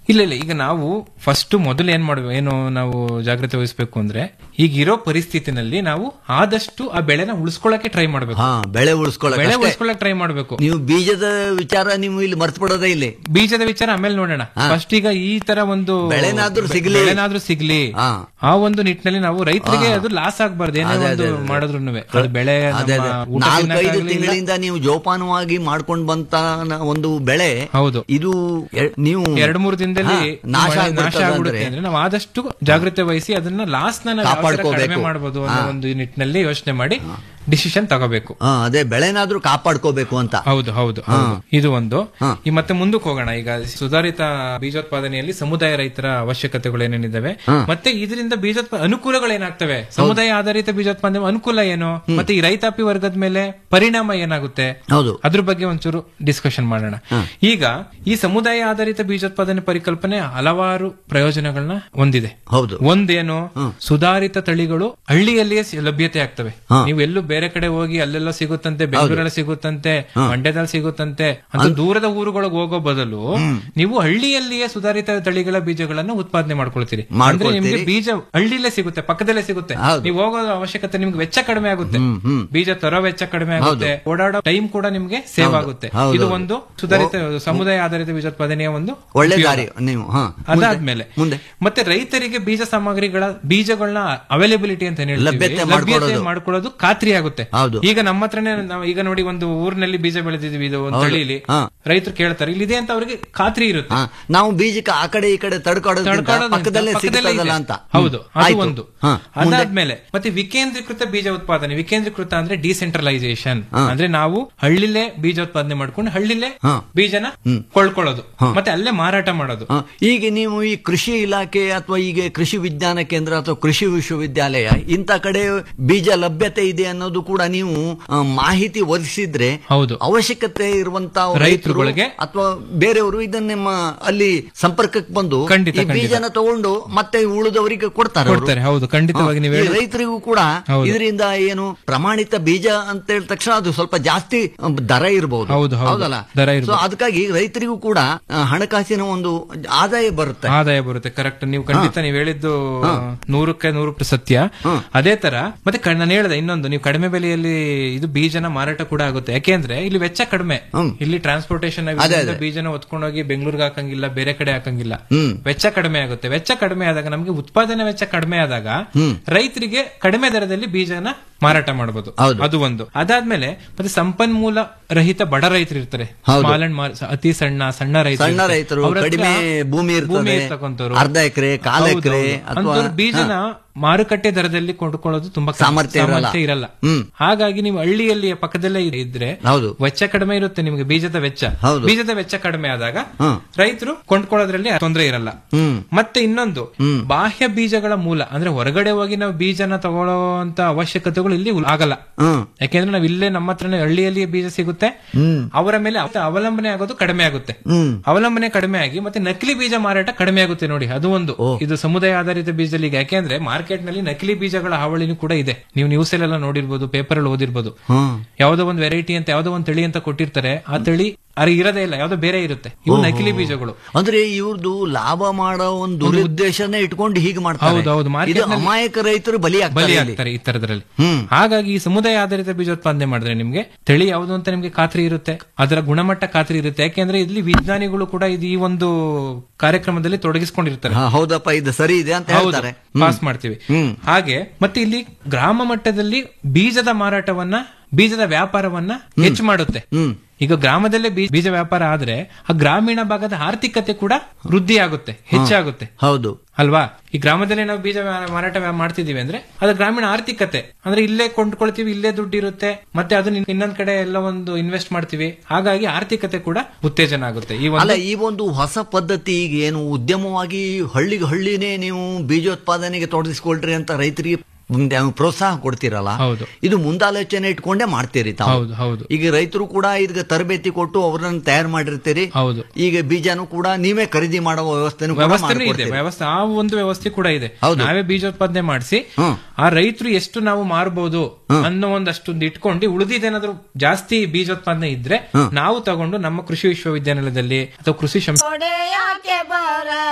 N: ಇಲ್ಲ ಇಲ್ಲ ಈಗ ನಾವು ಫಸ್ಟ್ ಮೊದಲು ಏನ್ ಮಾಡ್ಬೇಕು ಏನು ನಾವು ಜಾಗ್ರತೆ ವಹಿಸಬೇಕು ಅಂದ್ರೆ ಈಗ ಇರೋ ಪರಿಸ್ಥಿತಿನಲ್ಲಿ ನಾವು ಆದಷ್ಟು ಆ ಬೆಳೆನ ಉಳಿಸ್ಕೊಳ್ಳಕ್ಕೆ ಟ್ರೈ ಮಾಡ್ಬೇಕು
M: ಹಾ ಬೆಳೆ ಉಳಿಸ್ಕೊಳ್ಳೋಕೆ
N: ಬೆಳೆ
M: ಅಷ್ಟೇ.
N: ಉಳಿಸ್ಕೊಳ್ಳಕ್ಕೆ ಟ್ರೈ ಮಾಡ್ಬೇಕು
M: ನೀವು ಬೀಜದ ವಿಚಾರ ನೀವು ಇಲ್ಲಿ ಮರ್ತು ಬಿಡೋದೇ ಇಲ್ಲಿ
N: ಬೀಜದ ವಿಚಾರ ಆಮೇಲೆ ನೋಡೋಣ ಫಸ್ಟ್ ಈಗ ಈ ತರ ಒಂದು
M: ಬೆಳೆನಾದ್ರೂ
N: ಬೆ-
M: ಸಿಗ್ಲಿ.
N: ಬೆಳೆನಾದ್ರೂ ಸಿಗ್ಲಿ ಆ ಒಂದು ನಿಟ್ಟಿನಲ್ಲಿ ನಾವು ರೈತರಿಗೆ ಅದು ಲಾಸ್ ಆಗ್ಬಾರ್ದು ಏನೇ
M: ಅದೇ,
N: ಒಂದು
M: ಅದೇ, ಅದೇ.
N: ಮಾಡಿದ್ರು ಅದು ಬೆಳೆ
M: ಅದೇ
N: ನಮ್ಮ
M: ಅದೇ.
N: ಊಟ
M: ನಾಲ್ಕೈದು
N: ತಿನ್ನಕ್ಕಾಗ್ಲಿಲ್ಲ.
M: ತಿಂಗಳಿಂದ ನೀವು ಜೋಪಾನವಾಗಿ ಮಾಡ್ಕೊಂಡು ಬಂತ ನ- ಒಂದು ಬೆಳೆ
N: ಹೌದು
M: ಇದು ಎ- ನೀವು
N: ಎರಡ್ ಮೂರು ದಿನದಲ್ಲಿ
M: ಹಾ, ನಾಶ
N: ಮಳೆ- ನಾಶ
M: ಆಗ್ಬಿಡ್ತದೆ
N: ಆಗ್ಬಿಡುತ್ತೆ
M: ಅಂದ್ರೆ
N: ಅಂದ್ರೆ ನಾವು ಆದಷ್ಟು ಜಾಗ್ರತೆ ವಹಿಸಿ ಅದನ್ನ ಲಾಸ್ಟ್ ನ ನಾವು ಯಾವ ಥರ
M: ಕಾಪಾಡ್ಕೋಬೇಕು.
N: ಕಡಿಮೆ ಮಾಡಬಹುದು ಅನ್ನೋ
M: ಹಾ.
N: ಒಂದು ನಿಟ್ಟಿನಲ್ಲಿ ಯೋಚನೆ ಮಾಡಿ ಡಿಸಿಷನ್ ತಗೋಬೇಕು
M: ಹಾ, ಅದೇ ಬೆಳೆನಾದ್ರೂ ಕಾಪಾಡ್ಕೋಬೇಕು ಅಂತ
N: ಹೌದು ಹೌದು ಹೌದು. ಇದು ಒಂದು ಈ ಮತ್ತೆ ಮುಂದಕ್ಕೆ ಹೋಗೋಣ ಈಗ ಸುಧಾರಿತ ಬೀಜೋತ್ಪಾದನೆಯಲ್ಲಿ ಸಮುದಾಯ ರೈತರ ಅವಶ್ಯಕತೆಗಳು ಏನೇನಿದ್ದಾವೆ ಮತ್ತೆ ಇದರಿಂದ ಬೀಜೋತ್ಪ ಅನುಕೂಲಗಳೇನಾಗ್ತವೆ ಸಮುದಾಯ ಆಧಾರಿತ ಬೀಜೋತ್ಪಾದನೆ ಅನುಕೂಲ ಏನು ಮತ್ತೆ ಈ ರೈತಾಪಿ ವರ್ಗದ ಮೇಲೆ ಪರಿಣಾಮ ಏನಾಗುತ್ತೆ
M: ಹೌದು
N: ಅದ್ರ ಬಗ್ಗೆ ಒಂಚೂರು ಡಿಸ್ಕಷನ್ ಮಾಡೋಣ ಈಗ ಈ ಸಮುದಾಯ ಆಧಾರಿತ ಬೀಜೋತ್ಪಾದನೆ ಪರಿಕಲ್ಪನೆ ಹಲವಾರು ಪ್ರಯೋಜನಗಳನ್ನ ಹೊಂದಿದೆ
M: ಹೌದು
N: ಒಂದೇನು ಸುಧಾರಿತ ತಳಿಗಳು ಹಳ್ಳಿಯಲ್ಲಿಯೇ ಸಿ- ಲಭ್ಯತೆ ಆಗ್ತವೆ ನೀವು ಎಲ್ಲೂ ಬೇರೆ ಕಡೆ ಹೋಗಿ ಅಲ್ಲೆಲ್ಲ ಸಿಗುತ್ತಂತೆ ಬೆಂಗಳೂರಲ್ಲಿ ಸಿಗುತ್ತಂತೆ ಮಂಡ್ಯದಲ್ಲಿ ಸಿಗುತ್ತಂತೆ ಅಂತ ದೂರದ ಊರುಗಳಿಗೆ ಹೋಗೋ ಬದಲು ನೀವು ಹಳ್ಳಿಯಲ್ಲಿಯೇ ಸುಧಾರಿತ ತಳಿಗಳ ಬೀಜಗಳನ್ನ ಉತ್ಪಾದನೆ ಮಾಡ್ಕೊಳ್ತೀರಿ ಅಂದ್ರೆ
M: ಮಾಡ್ಕೊಳ್ತೀರಿ.
N: ನಿಮ್ಗೆ ಬೀಜ ಹಳ್ಳಿಲೇ ಸಿಗುತ್ತೆ ಪಕ್ಕದಲ್ಲೇ ಸಿಗುತ್ತೆ ನೀವು ಹೋಗೋ ಅವಶ್ಯಕತೆ ನಿಮ್ಗೆ ವೆಚ್ಚ ಕಡಿಮೆ ಆಗುತ್ತೆ ಬೀಜ ತರೋ ವೆಚ್ಚ ಕಡಿಮೆ ಆಗುತ್ತೆ ಓಡಾಡೋ ಟೈಮ್ ಕೂಡ ನಿಮ್ಗೆ ಸೇವ್
M: ಹೌದು.
N: ಆಗುತ್ತೆ
M: ಹೌದು,
N: ಇದು
M: ಹೌದು.
N: ಒಂದು ಸುಧಾರಿತ ಸಮುದಾಯ ಆಧಾರಿತ ಬೀಜೋತ್ಪಾದನೆಯ ಒಂದು
M: ಒಳ್ಳೆ
N: ಉಪಯೋಗ.
M: ದಾರಿ ನೀವು ಹಾ
N: ಅದಾದ್ಮೇಲೆ ಮತ್ತೆ ರೈತರಿಗೆ ಬೀಜ ಸಾಮಗ್ರಿಗಳ ಬೀಜಗಳನ್ನ ಅವೈಲೇಬಿಲಿಟಿ ಅಂತ ಏನ್ ಹೇಳ್ತೀವಿ,
M: ಲಭ್ಯತೆ
N: ಲಭ್ಯತೆ
M: ಮಾಡ್ಕೊಳ್ಳೋದು.
N: ಮಾಡ್ಕೊಳ್ಳೋದು ಖಾತ್ರಿ ಆಗುತ್ತೆ
M: ಹೌದು.
N: ಈಗ ನಮ್ಮ ಹತ್ರನೇ ನಾವು ಈಗ ನೋಡಿ ಒಂದು ಊರಿನಲ್ಲಿ ಬೀಜ ಬೆಳೆದಿದ್ವಿ ಇದು ಒಂದು
M: ಹೌದು.
N: ತಳಿಲಿ
M: ಹಾ.
N: ರೈತರು ಕೇಳ್ತಾರೆ ಇಲ್ಲಿದೆ ಅಂತ ಅವರಿಗೆ ಖಾತ್ರಿ ಇರುತ್ತೆ
M: ಹಾ, ನಾವು ಬೀಜಕ್ಕೆ ಆ ಕಡೆ ಈ ಕಡೆ ತಡ್ಕಾಡೋದ್ರಿಂದ
N: ತಡ್ಕೊಳ್ಳೋದ್ರಿಂದ
M: ಪಕ್ಕದಲ್ಲೇ
N: ಪಕ್ಕದಲ್ಲೇ
M: ಸಿಗ್ತದಲ್ಲ
N: ಇದೆ.
M: ಅಂತ
N: ಹೌದು ಅದು
M: ಆಯ್ತು.
N: ಒಂದು
M: ಹಾ, ಮುಂದೆ?
N: ಅದಾದ್ಮೇಲೆ ಮತ್ತೆ ವಿಕೇಂದ್ರೀಕೃತ ಬೀಜ ಉತ್ಪಾದನೆ ವಿಕೇಂದ್ರೀಕೃತ ಅಂದ್ರೆ ಡಿಸೆಂಟ್ರಲೈಸೇಷನ್
M: ಹಾ.
N: ಅಂದ್ರೆ ನಾವು ಹಳ್ಳಿಲೇ ಬೀಜೋತ್ಪಾದನೆ ಮಾಡ್ಕೊಂಡು ಹಳ್ಳಿಲೇ
M: ಹಾ.
N: ಬೀಜನ ಕೊಳ್ಳಕೊಳ್ಳೋದು ಮತ್ತೆ ಅಲ್ಲೇ ಮಾರಾಟ ಮಾಡೋದು
M: ಹಾ, ಈಗ ನೀವು ಈ ಕೃಷಿ ಇಲಾಖೆ ಅಥವಾ ಈಗ ಕೃಷಿ ವಿಜ್ಞಾನ ಕೇಂದ್ರ ಅಥವಾ ಕೃಷಿ ವಿಶ್ವವಿದ್ಯಾಲಯ ಇಂಥ ಕಡೆ ಬೀಜ ಲಭ್ಯತೆ ಇದೆ ಅನ್ನೋದು ಕೂಡ ನೀವು ಆ, ಮಾಹಿತಿ ಒದಗಿಸಿದ್ರೆ
N: ಹೌದು
M: ಅವಶ್ಯಕತೆ ಇರುವಂತ
N: ರೈತರುಗಳಿಗೆ
M: ಅಥವಾ ಬೇರೆಯವರು ಇದನ್ನ ನಿಮ್ಮ ಅಲ್ಲಿ ಸಂಪರ್ಕಕ್ಕೆ ಬಂದು
N: ಖಂಡಿತ,
M: ಈ
N: ಖಂಡಿತ.
M: ಬೀಜನ ತಗೊಂಡು ಮತ್ತೆ ಉಳಿದವರಿಗೆ ಕೊಡ್ತಾರೆ ಅವ್ರು.
N: ಕೊಡ್ತಾರೆ ಹೌದು ಖಂಡಿತವಾಗಿ
M: ಹಾ,
N: ನೀವು
M: ಈ
N: ಹೇಳಿ
M: ರೈತರಿಗೂ ಕೂಡ
N: ಹೌದು.
M: ಇದರಿಂದ ಏನು ಪ್ರಮಾಣಿತ ಬೀಜ ಅಂತ ಹೇಳಿದ ತಕ್ಷಣ ಅದು ಸ್ವಲ್ಪ ಜಾಸ್ತಿ ಅಹ್, ದರ ಇರಬಹುದು
N: ಹೌದು, ಹೌದು.
M: ಹೌದಲ್ಲ
N: ದರ
M: ಸೊ
N: ಇರ್ಬೋದು.
M: ಅದಕ್ಕಾಗಿ ರೈತರಿಗೂ ಕೂಡ ಆ, ಹಣಕಾಸಿನ ಒಂದು ಆದಾಯ ಬರುತ್ತೆ
N: ಆದಾಯ ಬರುತ್ತೆ ಕರೆಕ್ಟ್ ನೀವು ಖಂಡಿತ ನೀವು ಹೇಳಿದ್ದು ನೂರಕ್ಕೆ ನೂರು ಪ್ರತಿ ಸತ್ಯ ಅದೇ ತರ ಮತ್ತೆ ಕ- ನಾನು ಹೇಳಿದೆ ಇನ್ನೊಂದು ನೀವು ಕಡಿಮೆ ಬೆಲೆಯಲ್ಲಿ ಇದು ಬೀಜನ ಮಾರಾಟ ಕೂಡ ಆಗುತ್ತೆ ಯಾಕೆಂದ್ರೆ ಇಲ್ಲಿ ವೆಚ್ಚ ಕಡಿಮೆ ಇಲ್ಲಿ ಟ್ರಾನ್ಸ್ಪೋರ್ಟೇಷನ್
M: ಅದೇ, ಅದೇ.
N: ಬೀಜನ ಹೊತ್ಕೊಂಡೋಗಿ ಬೆಂಗಳೂರಿಗೆ ಹಾಕಂಗಿಲ್ಲ ಬೇರೆ ಕಡೆ ಹಾಕಂಗಿಲ್ಲ
M: ಹ್ಮ್.
N: ವೆಚ್ಚ ಕಡಿಮೆ ಆಗುತ್ತೆ ವೆಚ್ಚ ಕಡಿಮೆ ಆದಾಗ ನಮಗೆ ಉತ್ಪಾದನೆ ವೆಚ್ಚ ಕಡಿಮೆ ಆದಾಗ ರೈತರಿಗೆ ಕಡಿಮೆ ದರದಲ್ಲಿ ಬೀಜನ ಮಾರಾಟ ಮಾಡಬಹುದು ಅದು ಒಂದು ಅದಾದ್ಮೇಲೆ ಮತ್ತೆ ಸಂಪನ್ಮೂಲ ರಹಿತ ಬಡ ರೈತರು ಇರ್ತಾರೆ
M: ಹೌದು.
N: ಸ್ಮಾಲ್ ಅಂಡ್ ಅತಿ ಸಣ್ಣ ಸಣ್ಣ ರೈತರು
M: ಸಣ್ಣ
N: ಇರ್ತಾರೆ.
M: ರೈತರು
N: ಅವ್ರ ಹತ್ರ
M: ಕಡಿಮೆ ಭೂಮಿ ಇರ್ತದೆ
N: ಇರ್ತಕ್ಕಂಥವ್ರು.
M: ಅರ್ಧ ಎಕರೆ ಕಾಲ
N: ಹೌದು,
M: ಎಕರೆ
N: ಹೌದು.
M: ಅಥವಾ
N: ಅಂಥವ್ರು ಬೀಜನ ಮಾರುಕಟ್ಟೆ ದರದಲ್ಲಿ ಕೊಂಡುಕೊಳ್ಳೋದು ತುಂಬಾ ಕಷ್ಟ.
M: ಸಾಮರ್ಥ್ಯ ಇರಲ್ಲ.
N: ಸಾಮರ್ಥ್ಯ ಇರಲ್ಲ
M: ಹ್ಮ್.
N: ಹಾಗಾಗಿ ನೀವು ಹಳ್ಳಿಯಲ್ಲಿ ಪಕ್ಕದಲ್ಲೇ ಇದ್ರೆ
M: ಹೌದು
N: ವೆಚ್ಚ ಕಡಿಮೆ ಇರುತ್ತೆ ನಿಮಗೆ ಬೀಜದ ವೆಚ್ಚ
M: ಹೌದು.
N: ಬೀಜದ ವೆಚ್ಚ ಕಡಿಮೆ ಆದಾಗ
M: ಹ್ಮ್.
N: ರೈತರು ಕೊಂಡ್ಕೊಳ್ಳೋದ್ರಲ್ಲಿ ತೊಂದರೆ ಇರಲ್ಲ
M: ಹ್ಮ್
N: ಮತ್ತೆ ಇನ್ನೊಂದು ಬಾಹ್ಯ ಬೀಜಗಳ ಮೂಲ ಅಂದ್ರೆ ಹೊರಗಡೆ ಹೋಗಿ ನಾವು ಬೀಜನ ತಗೊಳ್ಳೋಂತ ಅವಶ್ಯಕತೆಗಳು ಇಲ್ಲಿ ಉಲ್- ಆಗಲ್ಲ
M: ಹ್ಮ್
N: ಯಾಕೆಂದ್ರೆ ನಾವು ಇಲ್ಲೇ ನಮ್ಮ ಹತ್ರನೇ ಹಳ್ಳಿಯಲ್ಲಿ ಬೀಜ ಸಿಗುತ್ತೆ
M: ಹ್ಮ್
N: ಅವರ ಮೇಲೆ ಅವತ- ಅವಲಂಬನೆ ಆಗೋದು ಕಡಿಮೆ ಆಗುತ್ತೆ
M: ಹ್ಮ್
N: ಅವಲಂಬನೆ ಕಡಿಮೆ ಆಗಿ ಮತ್ತೆ ನಕಲಿ ಬೀಜ ಮಾರಾಟ ಕಡಿಮೆ ಆಗುತ್ತೆ ನೋಡಿ ಅದು ಒಂದು ಇದು ಸಮುದಾಯ ಆಧಾರಿತ ಬೀಜದಲ್ಲಿ ಈಗ ಯಾಕೆಂದ್ರೆ ಮಾರ್ಕೆಟ್ ನಲ್ಲಿ ನಕಲಿ ಬೀಜಗಳ ಹಾವಳಿನೂ ಕೂಡ ಇದೆ ನೀವು ನ್ಯೂಸ್ ಅಲ್ಲೆಲ್ಲ ನೋಡಿರ್ಬೋದು ಪೇಪರ್ ಅಲ್ಲಿ ಓದಿರ್ಬೋದು
M: ಹ್ಮ್
N: ಯಾವ್ದೋ ಒಂದು ವೆರೈಟಿ ಅಂತ ಯಾವ್ದೋ ಒಂದು ತಳಿ ಅಂತ ಕೊಟ್ಟಿರ್ತಾರೆ ಆ ತಳಿ ಅರೆ ಇರೋದೇ ಇಲ್ಲ ಯಾವ್ದೋ ಬೇರೆ ಇರುತ್ತೆ ಇವು ನಕಲಿ ಬೀಜಗಳು
M: ಅಂದ್ರೆ ಇವ್ರದ್ದು ಲಾಭ ಮಾಡೋ ಒಂದು ದುರುದ್ದೇಶನೇ ಇಟ್ಕೊಂಡು ಹೀಗೆ ಮಾಡ್ತಾರೆ
N: ಹೌದು, ಹೌದು. market
M: ಇದು
N: ನಲ್ಲಿ-
M: ಅಮಾಯಕ ರೈತರು ಬಲಿ
N: ಬಲಿ
M: ಆಗ್ತಾರೆ ಇಲ್ಲಿ.
N: ಆಗ್ತಾರೆ ಈ ತರದ್ರಲ್ಲಿ
M: ಹ್ಮ್
N: ಹಾಗಾಗಿ ಈ ಸಮುದಾಯ ಆಧಾರಿತ ಬೀಜೋತ್ಪಾದನೆ ಮಾಡಿದ್ರೆ ನಿಮ್ಗೆ ತಳಿ ಯಾವುದು ಅಂತ ನಿಮ್ಗೆ ಖಾತ್ರಿ ಇರುತ್ತೆ ಅದರ ಗುಣಮಟ್ಟ ಖಾತ್ರಿ ಇರುತ್ತೆ ಯಾಕೆಂದ್ರೆ ಇಲ್ಲಿ ವಿಜ್ಞಾನಿಗಳು ಕೂಡ ಇದು ಈ ಒಂದು ಕಾರ್ಯಕ್ರಮದಲ್ಲಿ ತೊಡಗಿಸ್ಕೊಂಡಿರ್ತಾರೆ
M: ಹಾ, ಹೌದಪ್ಪ ಇದು ಸರಿ ಇದೆ ಅಂತ
N: ಹೌದು,
M: ಹೇಳ್ತಾರೆ
N: ಪಾಸ್ ಮಾಡ್ತೀವಿ ಹಾಗೆ ಮತ್ತೆ ಇಲ್ಲಿ ಗ್ರಾಮ ಮಟ್ಟದಲ್ಲಿ ಬೀಜದ ಮಾರಾಟವನ್ನ ಬೀಜದ ವ್ಯಾಪಾರವನ್ನ ಹೆಚ್ಚು ಮಾಡುತ್ತೆ ಈಗ ಗ್ರಾಮದಲ್ಲೇ ಬೀ- ಬೀಜ ವ್ಯಾಪಾರ ಆದ್ರೆ ಆ ಗ್ರಾಮೀಣ ಭಾಗದ ಆರ್ಥಿಕತೆ ಕೂಡ ವೃದ್ಧಿ ಆಗುತ್ತೆ ಹೆಚ್ಚಾಗುತ್ತೆ
M: ಹೌದು
N: ಅಲ್ವಾ ಈ ಗ್ರಾಮದಲ್ಲಿ ನಾವು ಬೀಜ ವ್ಯಾ- ಮಾರಾಟ ವ್ಯಾ- ಮಾಡ್ತಿದೀವಿ ಅಂದ್ರೆ ಅದು ಗ್ರಾಮೀಣ ಆರ್ಥಿಕತೆ ಅಂದ್ರೆ ಇಲ್ಲೇ ಕೊಂಡ್ಕೊಳ್ತೀವಿ ಇಲ್ಲೇ ದುಡ್ಡು ಇರುತ್ತೆ ಮತ್ತೆ ಅದನ್ನ ಇನ್ನೊಂದ್ ಕಡೆ ಎಲ್ಲ ಒಂದು ಇನ್ವೆಸ್ಟ್ ಮಾಡ್ತೀವಿ ಹಾಗಾಗಿ ಆರ್ಥಿಕತೆ ಕೂಡ ಉತ್ತೇಜನ ಆಗುತ್ತೆ ಈ
M: ಅಲ್ಲ
N: ಒಂದು
M: ಈ ಒಂದು ಹೊಸ ಪದ್ಧತಿ ಈಗ ಏನು ಉದ್ಯಮವಾಗಿ ಹಳ್ಳಿಗೆ ಹಳ್ಳಿನೇ ನೀವು ಬೀಜೋತ್ಪಾದನೆಗೆ ತೊಡಗಿಸ್ಕೊಳ್ರಿ ಅಂತ ರೈತರಿಗೆ ಮುಂದೆ ಪ್ರೋತ್ಸಾಹ ಕೊಡ್ತೀರಲ್ಲ
N: ಹೌದು.
M: ಇದು ಮುಂದಾಲೋಚನೆ ಇಟ್ಕೊಂಡೇ ಮಾಡ್ತೀರಿ ತಾವು
N: ಹೌದು ಹೌದು
M: ಈಗ ರೈತರು ಕೂಡ ಇದಕ್ಕೆ ತರಬೇತಿ ಕೊಟ್ಟು ಅವರನ್ನು ತಯಾರು ಮಾಡಿರ್ತೀರಿ
N: ಹೌದು
M: ಈಗ ಬೀಜನೂ ಕೂಡ ನೀವೇ ಖರೀದಿ ಮಾಡೋ ವ್ಯವಸ್ಥೆನೂ ಕೂಡ
N: ವ್ಯವಸ್ಥೆನೂ ಇದೆ
M: ಮಾಡ್ಕೊಡ್ತೀರಿ.
N: ವ್ಯವಸ್ಥೆ ಆ ಒಂದು ವ್ಯವಸ್ಥೆ ಕೂಡ ಇದೆ
M: ಹೌದು.
N: ನಾವೇ ಬೀಜೋತ್ಪಾದನೆ ಮಾಡಿಸಿ ಆ ರೈತರು ಎಷ್ಟು ನಾವು ಮಾರಬಹುದು ಅನ್ನೋ ಒಂದಷ್ಟು ಇಟ್ಕೊಂಡು ಉಳಿದಿದ್ದೇನಾದ್ರೂ ಜಾಸ್ತಿ ಬೀಜೋತ್ಪಾದನೆ ಇದ್ರೆ ನಾವು ತಗೊಂಡು ನಮ್ಮ ಕೃಷಿ ವಿಶ್ವವಿದ್ಯಾನಿಲಯದಲ್ಲಿ ಅಥವಾ ಕೃಷಿ ಸಂಸ್ಥೆ
B: ಯಾಕೆ ಬರ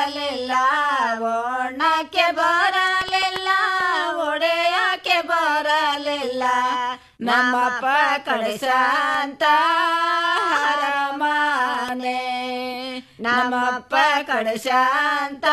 B: ನಮ್ಮಪ್ಪ ಕಳಶಾಂತ ಹರಮಾನೆ ನಮ್ಮಪ್ಪ ಕಳಶಾಂತ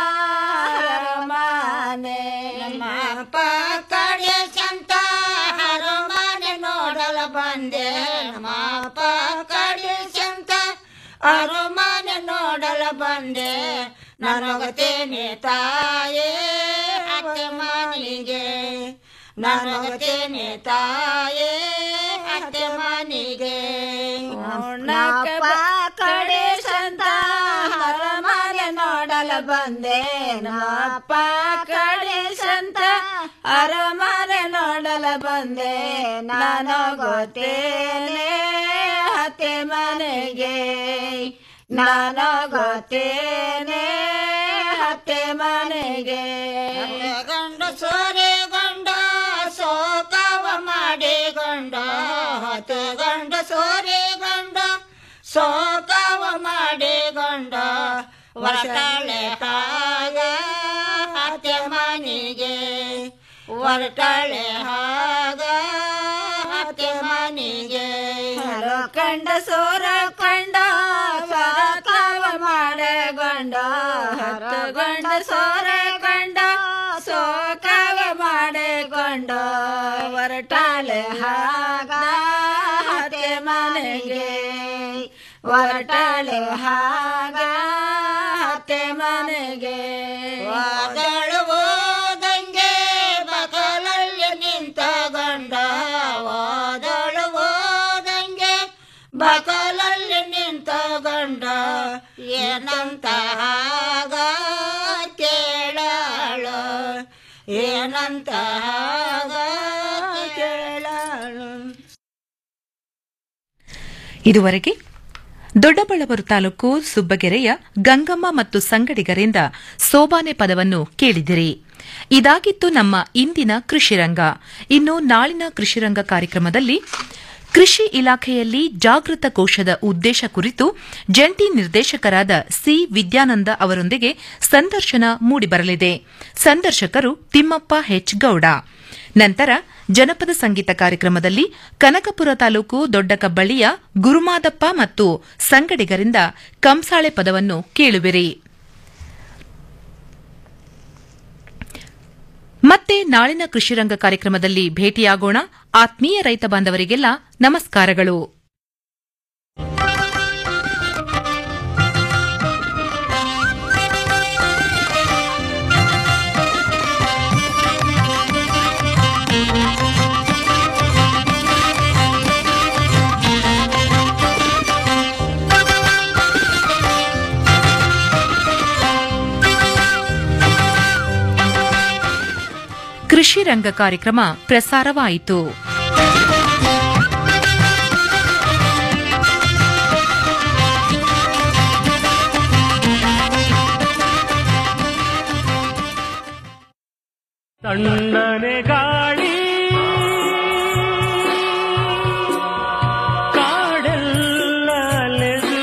B: ಹರಮಾನೆ ನಮ್ಮಪ್ಪ ಕಳಶಾಂತ ಹರಮಾನೆ ನೋಡಲು ಬಂದೆ ನಮ್ಮಪ್ಪ ಕಳಶಾಂತ ಅರಮನೆ ನೋಡಲು ಬಂದೆ ನನಗತೇನೆ ತಾಯೇ ಅತ್ತೆ ಮನಿಗೆ ನನಗತೇನೆ ತಾಯೇ ಅತ್ತೆ ಮನಿಗೆ ನಪ್ಪ ಕಡೆ ಸಂತ ಅರಮನೆ ನೋಡಲು ಬಂದೆ ನಪ್ಪ ಕಡೆ ಸಂತ ಅರಮನೆ ನೋಡಲು ಬಂದೆ ನಾನು ಗೊತ್ತೇನೆ ಅತ್ತೆ ಮನೆಗೆ ನಾನು ಗೊತ್ತೇನೆ ಅತ್ತೆ ಮನೆಗೆ ಗಂಡ ಸೋರೆ ಗಂಡ ಸೋಕವ ಮಾಡಿ ಗಂಡ ಹತ್ತೆ ಗಂಡ ಸೋರೆ ಗಂಡ ಸೋಕವ ಮಾಡಿ ಗಂಡ ಹೊರಟಳೆ ಹಾಗ ಅತ್ತೆ ಮನೆಗೆ ಹೊರಟಳೆ ಹಾಗ ಅತ್ತೆ ಮನೆಗೆ ಕಂಡ ಸೋರ ಕಂಡ ಸರಕವ ಮಾಡೆ ಗಂಡ ಹತ್ತು ಗಂಡ ಸೋರ ಕಂಡ ಸೋಕವ ಮಾಡೆ ಗಂಡ ಹೊರಟಾಳೆ ಹಾಗ ಅತ್ತೆ ಮನೆಗೆ ಹೊರಟಾಳೆ ಹಾಗ ಅತ್ತೆ ಮನೆಗೆ ವಾದಳು ಓದಂಗೆ ಬಕಲಲ್ಲಿ ನಿಂತ ಗಂಡ ವಾದಳು ಓದಂಗೆ ಬಕಲಲ್ಲಿ ನಿಂತ ಗಂಡ ಏನಂತ ಆಗ ಕೇಳಾಳು ಏನಂತ ಆಗ ಕೇಳಾಳು
E: ಇದುವರೆಗೆ ದೊಡ್ಡಬಳ್ಳಾಪುರ ತಾಲೂಕು ಸುಬ್ಬಗೆರೆಯ ಗಂಗಮ್ಮ ಮತ್ತು ಸಂಗಡಿಗರಿಂದ ಸೋಬಾನೆ ಪದವನ್ನು ಕೇಳಿದಿರಿ ಇದಾಗಿತ್ತು ನಮ್ಮ ಇಂದಿನ ಕೃಷಿರಂಗ ಇನ್ನು ನಾಳಿನ ಕೃಷಿರಂಗ ಕಾರ್ಯಕ್ರಮದಲ್ಲಿ ಕೃಷಿ ಇಲಾಖೆಯಲ್ಲಿ ಜಾಗೃತ ಕೋಶದ ಉದ್ದೇಶ ಕುರಿತು ಜಂಟಿ ನಿರ್ದೇಶಕರಾದ ಸಿ ವಿದ್ಯಾನಂದ ಅವರೊಂದಿಗೆ ಸಂದರ್ಶನ ಮೂಡಿಬರಲಿದೆ ಸಂದರ್ಶಕರು ತಿಮ್ಮಪ್ಪ ಹೆಚ್ ಗೌಡ ನಂತರ ಜನಪದ ಸಂಗೀತ ಕಾರ್ಯಕ್ರಮದಲ್ಲಿ ಕನಕಪುರ ತಾಲೂಕು ದೊಡ್ಡಕಬ್ಬಳ್ಳಿಯ ಗುರುಮಾದಪ್ಪ ಮತ್ತು ಸಂಗಡಿಗರಿಂದ ಕಂಸಾಳೆ ಪದವನ್ನು ಕೇಳುವಿರಿ ಮತ್ತೆ ನಾಳಿನ ಕೃಷಿರಂಗ ಕಾರ್ಯಕ್ರಮದಲ್ಲಿ ಭೇಟಿಯಾಗೋಣ ಆತ್ಮೀಯ ರೈತ ಬಾಂಧವರಿಗೆಲ್ಲ ನಮಸ್ಕಾರಗಳು ಕೃಷಿ ರಂಗ ಕಾರ್ಯಕ್ರಮ ಪ್ರಸಾರವಾಯಿತು
O: ತಣ್ಣನೆ ಗಾಳಿ ಕಾಡೆಲ್ಲ ಅಲೆದು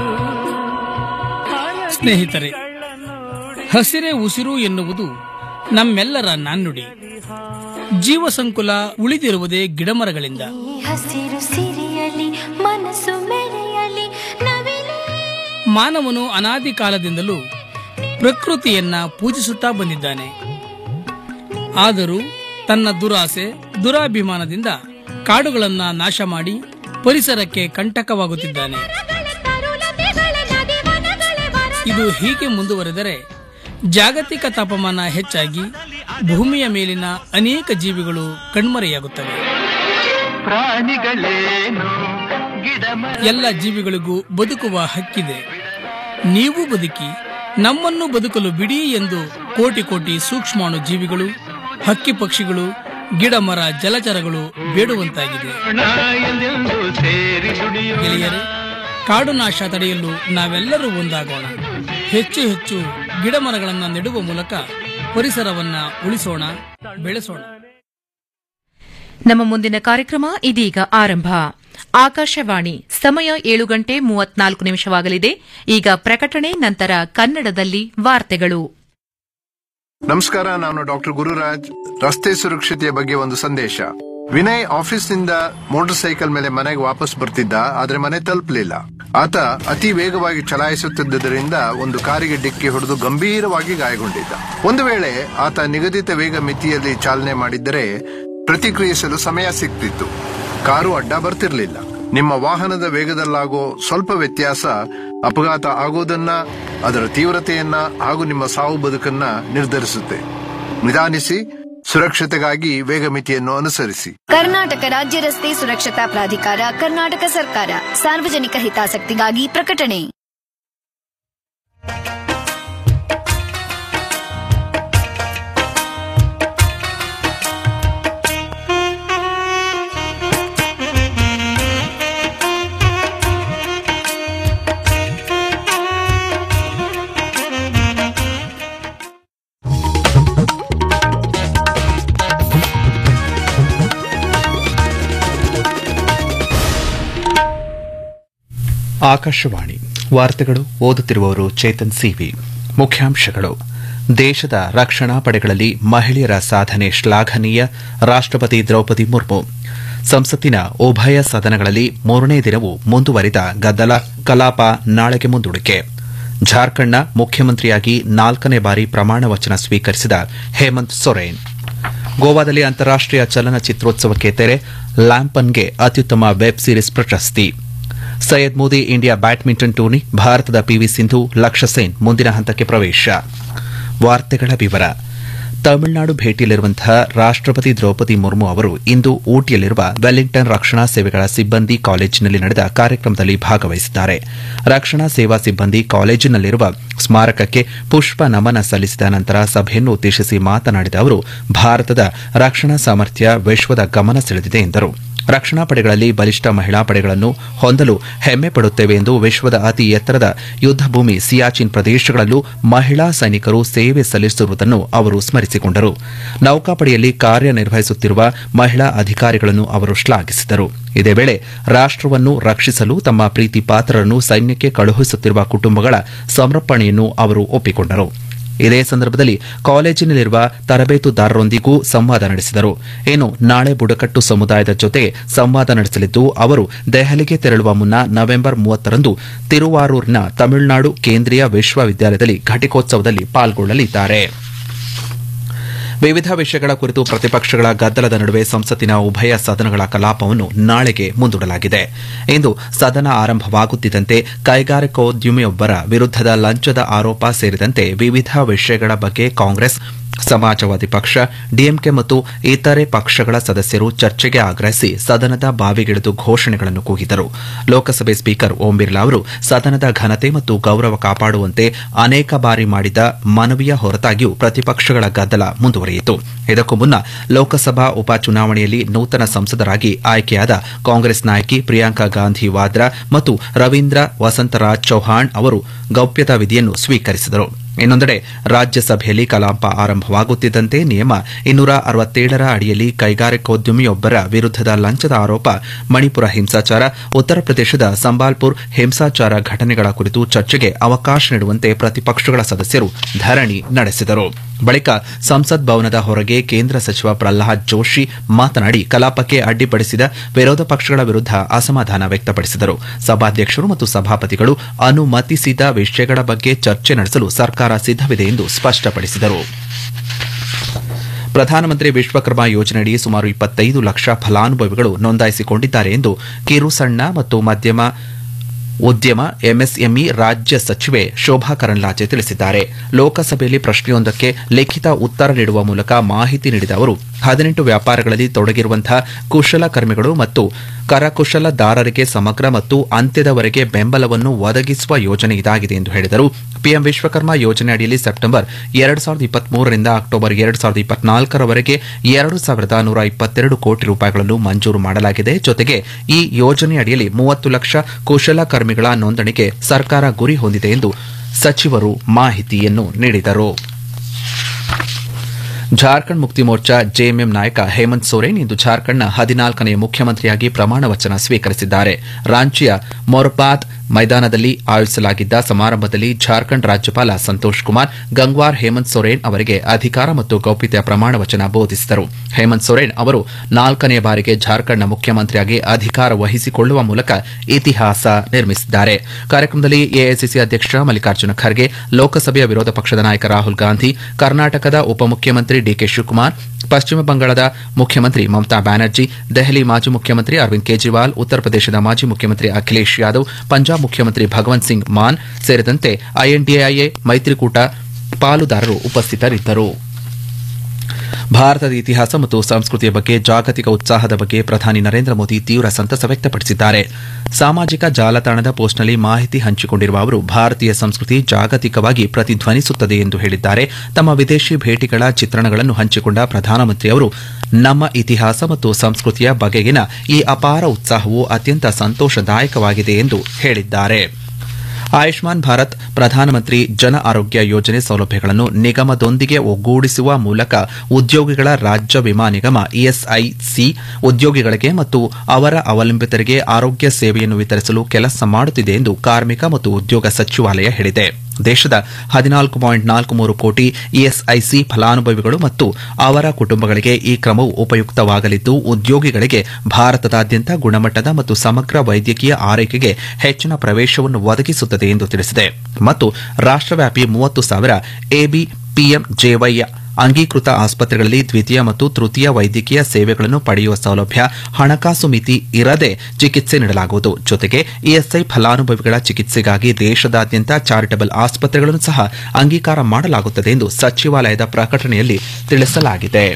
P: ಸ್ನೇಹಿತರೆ ಹಸಿರೇ ಉಸಿರು ಎನ್ನುವುದು ನಮ್ಮೆಲ್ಲರ ನಾಣ್ಣುಡಿ ಜೀವ ಸಂಕುಲ ಉಳಿದಿರುವುದೇ ಗಿಡಮರಗಳಿಂದ
Q: ಹಸಿರು ಸಿರಿಯಲಿ ಮನಸ್ಸು ಮೆರೆಯಲಿ ನವಿಲೇ
P: ಮಾನವನು ಅನಾದಿ ಕಾಲದಿಂದಲೂ ಪ್ರಕೃತಿಯನ್ನ ಪೂಜಿಸುತ್ತಾ ಬಂದಿದ್ದಾನೆ ಆದರೂ ತನ್ನ ದುರಾಸೆ ದುರಾಭಿಮಾನದಿಂದ ಕಾಡುಗಳನ್ನ ನಾಶ ಮಾಡಿ ಪರಿಸರಕ್ಕೆ ಕಂಟಕವಾಗುತ್ತಿದ್ದಾನೆ ಇದು ಹೀಗೆ ಮುಂದುವರೆದರೆ ಜಾಗತಿಕ ತಾಪಮಾನ ಹೆಚ್ಚಾಗಿ ಭೂಮಿಯ ಮೇಲಿನ ಅನೇಕ ಜೀವಿಗಳು ಕಣ್ಮರೆಯಾಗುತ್ತವೆ
O: ಪ್ರಾಣಿಗಳೇನು ಗಿಡ
P: ಎಲ್ಲ ಜೀವಿಗಳಿಗೂ ಬದುಕುವ ಹಕ್ಕಿದೆ ನೀವು ಬದುಕಿ ನಮ್ಮನ್ನು ಬದುಕಲು ಬಿಡಿ ಎಂದು ಕೋಟಿ ಕೋಟಿ ಸೂಕ್ಷ್ಮಾಣು ಜೀವಿಗಳು ಹಕ್ಕಿ ಪಕ್ಷಿಗಳು ಗಿಡ ಮರ ಜಲಚರಗಳು ಬೇಡುವಂತಾಗಿದೆ
O: ಎಂದೆಂದು ಸೇರಿ ದುಡಿಯೋಣ
P: ಗೆಳೆಯರೆ ಕಾಡು ನಾಶ ತಡೆಯಲು ನಾವೆಲ್ಲರೂ ಒಂದಾಗೋಣ ಹೆಚ್ಚು ಹೆಚ್ಚು ಗಿಡ ಮರಗಳನ್ನು ನೆಡುವ ಮೂಲಕ ಪರಿಸರವನ್ನ ಉಳಿಸೋಣ ಬೆಳೆಸೋಣ
E: ನಮ್ಮ ಮುಂದಿನ ಕಾರ್ಯಕ್ರಮ ಇದೀಗ ಆರಂಭ ಆಕಾಶವಾಣಿ ಸಮಯ ಏಳು ಗಂಟೆ ಮೂವತ್ನಾಲ್ಕು ನಿಮಿಷವಾಗಲಿದೆ ಈಗ ಪ್ರಕಟಣೆ ನಂತರ ಕನ್ನಡದಲ್ಲಿ ವಾರ್ತೆಗಳು
F: ನಮಸ್ಕಾರ ನಾನು ಡಾಕ್ಟರ್ ಗುರುರಾಜ್ ರಸ್ತೆ ಸುರಕ್ಷತೆಯ ಬಗ್ಗೆ ಒಂದು ಸಂದೇಶ ವಿನಯ್ ಆಫೀಸ್ನಿಂದ ಮೋಟಾರ್ ಸೈಕಲ್ ಮೇಲೆ ಮನೆಗೆ ವಾಪಸ್ ಬರ್ತಿದ್ದ ಆದ್ರೆ ಮನೆ ತಲುಪಲಿಲ್ಲ ಆತ ಅತಿ ವೇಗವಾಗಿ ಚಲಾಯಿಸುತ್ತಿದ್ದರಿಂದ ಒಂದು ಕಾರಿಗೆ ಡಿಕ್ಕಿ ಹೊಡೆದು ಗಂಭೀರವಾಗಿ ಗಾಯಗೊಂಡಿದ್ದ ಒಂದು ವೇಳೆ ಆತ ನಿಗದಿತ ವೇಗ ಮಿತಿಯಲ್ಲಿ ಚಾಲನೆ ಮಾಡಿದ್ದರೆ ಪ್ರತಿಕ್ರಿಯಿಸಲು ಸಮಯ ಸಿಗ್ತಿತ್ತು ಕಾರು ಅಡ್ಡ ಬರ್ತಿರ್ಲಿಲ್ಲ ನಿಮ್ಮ ವಾಹನದ ವೇಗದಲ್ಲಾಗೋ ಸ್ವಲ್ಪ ವ್ಯತ್ಯಾಸ ಅಪಘಾತ ಆಗೋದನ್ನ ಅದರ ತೀವ್ರತೆಯನ್ನ ಹಾಗೂ ನಿಮ್ಮ ಸಾವು ಬದುಕನ್ನ ನಿರ್ಧರಿಸುತ್ತೆ ನಿಧಾನಿಸಿ ಸುರಕ್ಷತೆಗಾಗಿ ವೇಗ ಮಿತಿಯನ್ನು ಅನುಸರಿಸಿ
G: ಕರ್ನಾಟಕ ರಾಜ್ಯ ರಸ್ತೆ ಸುರಕ್ಷತಾ ಪ್ರಾಧಿಕಾರ ಕರ್ನಾಟಕ ಸರ್ಕಾರ ಸಾರ್ವಜನಿಕ ಹಿತಾಸಕ್ತಿಗಾಗಿ ಪ್ರಕಟಣೆ
A: ಆಕಾಶವಾಣಿ ವಾರ್ತೆಗಳು ಓದುತ್ತಿರುವವರು ಚೇತನ್ ಸಿವಿ ಮುಖ್ಯಾಂಶಗಳು ದೇಶದ ರಕ್ಷಣಾ ಪಡೆಗಳಲ್ಲಿ ಮಹಿಳೆಯರ ಸಾಧನೆ ಶ್ಲಾಘನೀಯ ರಾಷ್ಟ್ರಪತಿ ದ್ರೌಪದಿ ಮುರ್ಮು ಸಂಸತ್ತಿನ ಉಭಯ ಸದನಗಳಲ್ಲಿ ಮೂರನೇ ದಿನವೂ ಮುಂದುವರಿದ ಗದ್ದಲ ಕಲಾಪ ನಾಳೆಗೆ ಮುಂದೂಡಿಕೆ ಜಾರ್ಖಂಡ್ನ ಮುಖ್ಯಮಂತ್ರಿಯಾಗಿ ನಾಲ್ಕನೇ ಬಾರಿ ಪ್ರಮಾಣ ವಚನ ಸ್ವೀಕರಿಸಿದ ಹೇಮಂತ್ ಸೊರೇನ್ ಗೋವಾದಲ್ಲಿ ಅಂತಾರಾಷ್ಟೀಯ ಚಲನಚಿತ್ರೋತ್ಸವಕ್ಕೆ ತೆರೆ ಲ್ಯಾಂಪನ್ಗೆ ಅತ್ಯುತ್ತಮ ವೆಬ್ ಸೀರೀಸ್ ಪ್ರಶಸ್ತಿ Syed Modi India badminton tourney ಭಾರತದ ಪಿವಿ ಸಿಂಧು ಲಕ್ಷ್ಯ ಸೇನ್ ಮುಂದಿನ ಹಂತಕ್ಕೆ ಪ್ರವೇಶ ವಾರ್ತೆಗಳ ವಿವರ ತಮಿಳುನಾಡು ಭೇಟಿಯಲ್ಲಿರುವಂತಹ ರಾಷ್ಟ್ರಪತಿ ದ್ರೌಪದಿ ಮುರ್ಮು ಅವರು ಇಂದು ಊಟಿಯಲ್ಲಿರುವ ವೆಲ್ಲಿಂಗ್ಟನ್ ರಕ್ಷಣಾ ಸೇವೆಗಳ ಸಿಬ್ಬಂದಿ ಕಾಲೇಜಿನಲ್ಲಿ ನಡೆದ ಕಾರ್ಯಕ್ರಮದಲ್ಲಿ ಭಾಗವಹಿಸಿದ್ದಾರೆ ರಕ್ಷಣಾ ಸೇವಾ ಸಿಬ್ಬಂದಿ ಕಾಲೇಜಿನಲ್ಲಿರುವ ಸ್ಮಾರಕಕ್ಕೆ ಪುಷ್ಪ ನಮನ ಸಲ್ಲಿಸಿದ ನಂತರ ಸಭೆಯನ್ನು ಉದ್ದೇಶಿಸಿ ಮಾತನಾಡಿದ ಅವರು ಭಾರತದ ರಕ್ಷಣಾ ಸಾಮರ್ಥ್ಯ ವಿಶ್ವದ ಗಮನ ಸೆಳೆದಿದೆ ಎಂದರು ರಕ್ಷಣಾ ಪಡೆಗಳಲ್ಲಿ ಬಲಿಷ್ಠ ಮಹಿಳಾ ಪಡೆಗಳನ್ನು ಹೊಂದಲು ಹೆಮ್ಮೆ ಪಡುತ್ತೇವೆ ಎಂದು ವಿಶ್ವದ ಅತಿ ಎತ್ತರದ ಯುದ್ಧ ಭೂಮಿ ಸಿಯಾಚಿನ್ ಪ್ರದೇಶಗಳಲ್ಲೂ ಮಹಿಳಾ ಸೈನಿಕರು ಸೇವೆ ಸಲ್ಲಿಸುತ್ತಿರುವುದನ್ನು ಅವರು ಸ್ಮರಿಸಿಕೊಂಡರು ನೌಕಾಪಡೆಯಲ್ಲಿ ಕಾರ್ಯನಿರ್ವಹಿಸುತ್ತಿರುವ ಮಹಿಳಾ ಅಧಿಕಾರಿಗಳನ್ನು ಅವರು ಶ್ಲಾಘಿಸಿದರು ಇದೇ ವೇಳೆ ರಾಷ್ಟವನ್ನು ರಕ್ಷಿಸಲು ತಮ್ಮ ಪ್ರೀತಿ ಪಾತ್ರರನ್ನು ಸೈನ್ಯಕ್ಕೆ ಕಳುಹಿಸುತ್ತಿರುವ ಕುಟುಂಬಗಳ ಸಮರ್ಪಣೆಯನ್ನು ಅವರು ಒಪ್ಪಿಕೊಂಡರು ಇದೇ ಸಂದರ್ಭದಲ್ಲಿ ಕಾಲೇಜಿನಲ್ಲಿರುವ ತರಬೇತುದಾರರೊಂದಿಗೂ ಸಂವಾದ ನಡೆಸಿದರು ಏನು ನಾಳೆ ಬುಡಕಟ್ಟು ಸಮುದಾಯದ ಜೊತೆ ಸಂವಾದ ನಡೆಸಲಿದ್ದು ಅವರು ದೆಹಲಿಗೆ ತೆರಳುವ ಮುನ್ನ ನವೆಂಬರ್ ಮೂವತ್ತರಂದು ತಿರುವಾರೂರಿನ ತಮಿಳುನಾಡು ಕೇಂದ್ರೀಯ ವಿಶ್ವವಿದ್ಯಾಲಯದಲ್ಲಿ ಘಟಿಕೋತ್ಸವದಲ್ಲಿ ಪಾಲ್ಗೊಳ್ಳಲಿದ್ದಾರೆ ವಿವಿಧ ವಿಷಯಗಳ ಕುರಿತು ಪ್ರತಿಪಕ್ಷಗಳ ಗದ್ದಲದ ನಡುವೆ ಸಂಸತ್ತಿನ ಉಭಯ ಸದನಗಳ ಕಲಾಪವನ್ನು ನಾಳೆಗೆ ಮುಂದೂಡಲಾಗಿದೆ ಇಂದು ಸದನ ಆರಂಭವಾಗುತ್ತಿದ್ದಂತೆ ಕೈಗಾರಿಕೋದ್ಯಮಿಯೊಬ್ಬರ ವಿರುದ್ಧದ ಲಂಚದ ಆರೋಪ ಸೇರಿದಂತೆ ವಿವಿಧ ವಿಷಯಗಳ ಬಗ್ಗೆ ಕಾಂಗ್ರೆಸ್ ಸಮಾಜವಾದಿ ಪಕ್ಷ ಡಿಎಂಕೆ ಮತ್ತು ಇತರೆ ಪಕ್ಷಗಳ ಸದಸ್ಯರು ಚರ್ಚೆಗೆ ಆಗ್ರಹಿಸಿ ಸದನದ ಬಾವಿಗಿಳಿದು ಘೋಷಣೆಗಳನ್ನು ಕೂಗಿದರು ಲೋಕಸಭೆ ಸ್ಪೀಕರ್ ಓಂ ಬಿರ್ಲಾ ಅವರು ಸದನದ ಘನತೆ ಮತ್ತು ಗೌರವ ಕಾಪಾಡುವಂತೆ ಅನೇಕ ಬಾರಿ ಮಾಡಿದ ಮನವಿಯ ಹೊರತಾಗಿಯೂ ಪ್ರತಿಪಕ್ಷಗಳ ಗದ್ದಲ ಮುಂದುವರಿಯಿತು ಇದಕ್ಕೂ ಮುನ್ನ ಲೋಕಸಭಾ ಉಪಚುನಾವಣೆಯಲ್ಲಿ ನೂತನ ಸಂಸದರಾಗಿ ಆಯ್ಕೆಯಾದ ಕಾಂಗ್ರೆಸ್ ನಾಯಕಿ ಪ್ರಿಯಾಂಕಾ ಗಾಂಧಿ ವಾದ್ರಾ ಮತ್ತು ರವೀಂದ್ರ ವಸಂತರಾಜ್ ಚೌಹಾಣ್ ಅವರು ಗೌಪ್ಯತಾ ವಿಧಿಯನ್ನು ಸ್ವೀಕರಿಸಿದರು ಇನ್ನೊಂದೆಡೆ ರಾಜ್ಯಸಭೆಯಲ್ಲಿ ಕಲಾಪ ಆರಂಭವಾಗುತ್ತಿದ್ದಂತೆ ನಿಯಮ ಇನ್ನೂರ ಅರವತ್ತೇಳರ ಅಡಿಯಲ್ಲಿ ಕೈಗಾರಿಕೋದ್ಯಮಿಯೊಬ್ಬರ ವಿರುದ್ಧದ ಲಂಚದ ಆರೋಪ ಮಣಿಪುರ ಹಿಂಸಾಚಾರ ಉತ್ತರ ಪ್ರದೇಶದ ಸಂಬಾಲ್ಪುರ್ ಹಿಂಸಾಚಾರ ಘಟನೆಗಳ ಕುರಿತು ಚರ್ಚೆಗೆ ಅವಕಾಶ ನೀಡುವಂತೆ ಪ್ರತಿಪಕ್ಷಗಳ ಸದಸ್ಯರು ಧರಣಿ ನಡೆಸಿದರು ಬಳಿಕ ಸಂಸತ್ ಭವನದ ಹೊರಗೆ ಕೇಂದ್ರ ಸಚಿವ ಪ್ರಹ್ಲಾದ್ ಜೋಶಿ ಮಾತನಾಡಿ ಕಲಾಪಕ್ಕೆ ಅಡ್ಡಿಪಡಿಸಿದ ವಿರೋಧ ಪಕ್ಷಗಳ ವಿರುದ್ಧ ಅಸಮಾಧಾನ ವ್ಯಕ್ತಪಡಿಸಿದರು ಸಭಾಧ್ಯಕ್ಷರು ಮತ್ತು ಸಭಾಪತಿಗಳು ಅನುಮತಿಸಿದ ವಿಷಯಗಳ ಬಗ್ಗೆ ಚರ್ಚೆ ನಡೆಸಲು ಸರ್ಕಾರ ಸಿದ್ದವಿದೆ ಎಂದು ಸ್ಪಷ್ಟಪಡಿಸಿದರು ಪ್ರಧಾನಮಂತ್ರಿ ವಿಶ್ವಕರ್ಮ ಯೋಜನೆಯಡಿ ಸುಮಾರು ಇಪ್ಪತ್ತೈದು ಲಕ್ಷ ಫಲಾನುಭವಿಗಳು ನೋಂದಾಯಿಸಿಕೊಂಡಿದ್ದಾರೆ ಎಂದು ಕಿರು ಸಣ್ಣ ಮತ್ತು ಮಧ್ಯಮ ಉದ್ಯಮ ಎಂಎಸ್ಎಂಇ ರಾಜ್ಯ ಸಚಿವೆ ಶೋಭಾ ಕರಂದ್ಲಾಜೆ ತಿಳಿಸಿದ್ದಾರೆ ಲೋಕಸಭೆಯಲ್ಲಿ ಪ್ರಶ್ನೆಯೊಂದಕ್ಕೆ ಲಿಖಿತ ಉತ್ತರ ನೀಡುವ ಮೂಲಕ ಮಾಹಿತಿ ನೀಡಿದ ಅವರು ಹದಿನೆಂಟು ವ್ಯಾಪಾರಗಳಲ್ಲಿ ತೊಡಗಿರುವಂತಹ ಕುಶಲಕರ್ಮಿಗಳು ಮತ್ತು ಕರಕುಶಲದಾರರಿಗೆ ಸಮಗ್ರ ಮತ್ತು ಅಂತ್ಯದವರೆಗೆ ಬೆಂಬಲವನ್ನು ಒದಗಿಸುವ ಯೋಜನೆ ಇದಾಗಿದೆ ಎಂದು ಹೇಳಿದರು ಪಿಎಂ ವಿಶ್ವಕರ್ಮ ಯೋಜನೆ ಅಡಿಯಲ್ಲಿ ಸೆಪ್ಟೆಂಬರ್ ಎರಡು ಸಾವಿರದ ಇಪ್ಪತ್ಮೂರರಿಂದ ಅಕ್ಟೋಬರ್ ಎರಡು ಸಾವಿರದ ಇಪ್ಪತ್ನಾಲ್ಕರವರೆಗೆ ಎರಡು ಸಾವಿರದ ನೂರ ಇಪ್ಪತ್ತೆರಡು ಕೋಟಿ ರೂಪಾಯಿಗಳನ್ನು ಮಂಜೂರು ಮಾಡಲಾಗಿದೆ ಜೊತೆಗೆ ಈ ಯೋಜನೆ ಅಡಿಯಲ್ಲಿ ಮೂವತ್ತು ಲಕ್ಷ ಕುಶಲಕರ್ಮಿಗಳ ನೋಂದಣಿಗೆ ಸರ್ಕಾರ ಗುರಿ ಹೊಂದಿದೆ ಎಂದು ಸಚಿವರು ಮಾಹಿತಿಯನ್ನು ನೀಡಿದರು ಜಾರ್ಖಂಡ್ ಮುಕ್ತಿ ಮೋರ್ಚಾ ಜೆಎಂಎಂ ನಾಯಕ ಹೇಮಂತ್ ಸೊರೇನ್ ಇಂದು ಜಾರ್ಖಂಡ್ನ ಹದಿನಾಲ್ಕನೇ ಮುಖ್ಯಮಂತ್ರಿಯಾಗಿ ಪ್ರಮಾಣ ವಚನ ಸ್ವೀಕರಿಸಿದ್ದಾರೆ ರಾಂಚಿಯ ಮೊರ್ಪಾತ್ ಮೈದಾನದಲ್ಲಿ ಆಯೋಜಿಸಲಾಗಿದ್ದ ಸಮಾರಂಭದಲ್ಲಿ ಜಾರ್ಖಂಡ್ ರಾಜ್ಯಪಾಲ ಸಂತೋಷ್ ಕುಮಾರ್ ಗಂಗ್ವಾರ್ ಹೇಮಂತ್ ಸೊರೇನ್ ಅವರಿಗೆ ಅಧಿಕಾರ ಮತ್ತು ಗೌಪ್ಯತೆಯ ಪ್ರಮಾಣ ವಚನ ಬೋಧಿಸಿದರು ಹೇಮಂತ್ ಸೊರೇನ್ ಅವರು ನಾಲ್ಕನೇ ಬಾರಿಗೆ ಜಾರ್ಖಂಡ್ನ ಮುಖ್ಯಮಂತ್ರಿಯಾಗಿ ಅಧಿಕಾರ ವಹಿಸಿಕೊಳ್ಳುವ ಮೂಲಕ ಇತಿಹಾಸ ನಿರ್ಮಿಸಿದ್ದಾರೆ ಕಾರ್ಯಕ್ರಮದಲ್ಲಿ ಎಐಸಿಸಿ ಅಧ್ಯಕ್ಷ ಮಲ್ಲಿಕಾರ್ಜುನ ಖರ್ಗೆ ಲೋಕಸಭೆಯ ವಿರೋಧ ಪಕ್ಷದ ನಾಯಕ ರಾಹುಲ್ ಗಾಂಧಿ ಕರ್ನಾಟಕದ ಉಪಮುಖ್ಯಮಂತ್ರಿ ಡಿಕೆ ಶಿವಕುಮಾರ್ ಪಶ್ಚಿಮ ಬಂಗಾಳದ ಮುಖ್ಯಮಂತ್ರಿ ಮಮತಾ ಬ್ಯಾನರ್ಜಿ ದೆಹಲಿ ಮಾಜಿ ಮುಖ್ಯಮಂತ್ರಿ ಅರವಿಂದ್ ಕೇಜ್ರಿವಾಲ್ ಉತ್ತರ ಪ್ರದೇಶದ ಮಾಜಿ ಮುಖ್ಯಮಂತ್ರಿ ಅಖಿಲೇಶ್ ಯಾದವ್ ಪಂಜಾಬ್ ಮುಖ್ಯಮಂತ್ರಿ ಭಗವಂತ್ ಸಿಂಗ್ ಮಾನ್ ಸೇರಿದಂತೆ ಐಎನ್ಡಿಎ ಮೈತ್ರಿಕೂಟ ಪಾಲುದಾರರು ಉಪಸ್ಥಿತರಿದ್ದರು ಭಾರತದ ಇತಿಹಾಸ ಮತ್ತು ಸಂಸ್ಕೃತಿಯ ಬಗ್ಗೆ ಜಾಗತಿಕ ಉತ್ಸಾಹದ ಬಗ್ಗೆ ಪ್ರಧಾನಿ ನರೇಂದ್ರ ಮೋದಿ ತೀವ್ರ ಸಂತಸ ವ್ಯಕ್ತಪಡಿಸಿದ್ದಾರೆ ಸಾಮಾಜಿಕ ಜಾಲತಾಣದ ಪೋಸ್ಟ್ನಲ್ಲಿ ಮಾಹಿತಿ ಹಂಚಿಕೊಂಡಿರುವ ಅವರು ಭಾರತೀಯ ಸಂಸ್ಕೃತಿ ಜಾಗತಿಕವಾಗಿ ಪ್ರತಿಧ್ವನಿಸುತ್ತದೆ ಎಂದು ಹೇಳಿದ್ದಾರೆ ತಮ್ಮ ವಿದೇಶಿ ಭೇಟಿಗಳ ಚಿತ್ರಣಗಳನ್ನು ಹಂಚಿಕೊಂಡ ಪ್ರಧಾನಮಂತ್ರಿ ಅವರು ನಮ್ಮ ಇತಿಹಾಸ ಮತ್ತು ಸಂಸ್ಕೃತಿಯ ಬಗೆಗಿನ ಈ ಅಪಾರ ಉತ್ಸಾಹವು ಅತ್ಯಂತ ಸಂತೋಷದಾಯಕವಾಗಿದೆ ಎಂದು ಹೇಳಿದ್ದಾರೆ ಆಯುಷ್ಮಾನ್ ಭಾರತ್ ಪ್ರಧಾನಮಂತ್ರಿ ಜನ ಆರೋಗ್ಯ ಯೋಜನೆ ಸೌಲಭ್ಯಗಳನ್ನು ನಿಗಮದೊಂದಿಗೆ ಒಗ್ಗೂಡಿಸುವ ಮೂಲಕ ಉದ್ಯೋಗಿಗಳ ರಾಜ್ಯ ವಿಮಾ ನಿಗಮ ಇಎಸ್ಐಸಿ ಉದ್ಯೋಗಿಗಳಿಗೆ ಮತ್ತು ಅವರ ಅವಲಂಬಿತರಿಗೆ ಆರೋಗ್ಯ ಸೇವೆಯನ್ನು ವಿತರಿಸಲು ಕೆಲಸ ಮಾಡುತ್ತಿದೆ ಎಂದು ಕಾರ್ಮಿಕ ಮತ್ತು ಉದ್ಯೋಗ ಸಚಿವಾಲಯ ಹೇಳಿದೆ ದೇಶದ ಹದಿನಾಲ್ಕು ಪಾಯಿಂಟ್ ನಾಲ್ಕು ಮೂರು ಕೋಟಿ ಇಎಸ್ಐಸಿ ಫಲಾನುಭವಿಗಳು ಮತ್ತು ಅವರ ಕುಟುಂಬಗಳಿಗೆ ಈ ಕ್ರಮವು ಉಪಯುಕ್ತವಾಗಲಿದ್ದು ಉದ್ಯೋಗಿಗಳಿಗೆ ಭಾರತದಾದ್ಯಂತ ಗುಣಮಟ್ಟದ ಮತ್ತು ಸಮಗ್ರ ವೈದ್ಯಕೀಯ ಆರೈಕೆಗೆ ಹೆಚ್ಚಿನ ಪ್ರವೇಶವನ್ನು ಒದಗಿಸುತ್ತದೆ ಎಂದು ತಿಳಿಸಿದೆ ಮತ್ತು ರಾಷ್ಟ್ರವ್ಯಾಪಿ ಮೂವತ್ತು ಸಾವಿರ ಎಬಿಪಿಎಂಜೆವೈ ಅಂಗೀಕೃತ ಆಸ್ಪತ್ರೆಗಳಲ್ಲಿ ದ್ವಿತೀಯ ಮತ್ತು ತೃತೀಯ ವೈದ್ಯಕೀಯ ಸೇವೆಗಳನ್ನು ಪಡೆಯುವ ಸೌಲಭ್ಯ ಹಣಕಾಸು ಮಿತಿ ಇರದೆ ಚಿಕಿತ್ಸೆ ನೀಡಲಾಗುವುದು ಜೊತೆಗೆ ಇಎಸ್ಐ ಫಲಾನುಭವಿಗಳ ಚಿಕಿತ್ಸೆಗಾಗಿ ದೇಶದಾದ್ಯಂತ ಚಾರಿಟಬಲ್ ಆಸ್ಪತ್ರೆಗಳನ್ನು ಸಹ ಅಂಗೀಕಾರ ಮಾಡಲಾಗುತ್ತದೆ ಎಂದು ಸಚಿವಾಲಯದ ಪ್ರಕಟಣೆಯಲ್ಲಿ ತಿಳಿಸಲಾಗಿದೆ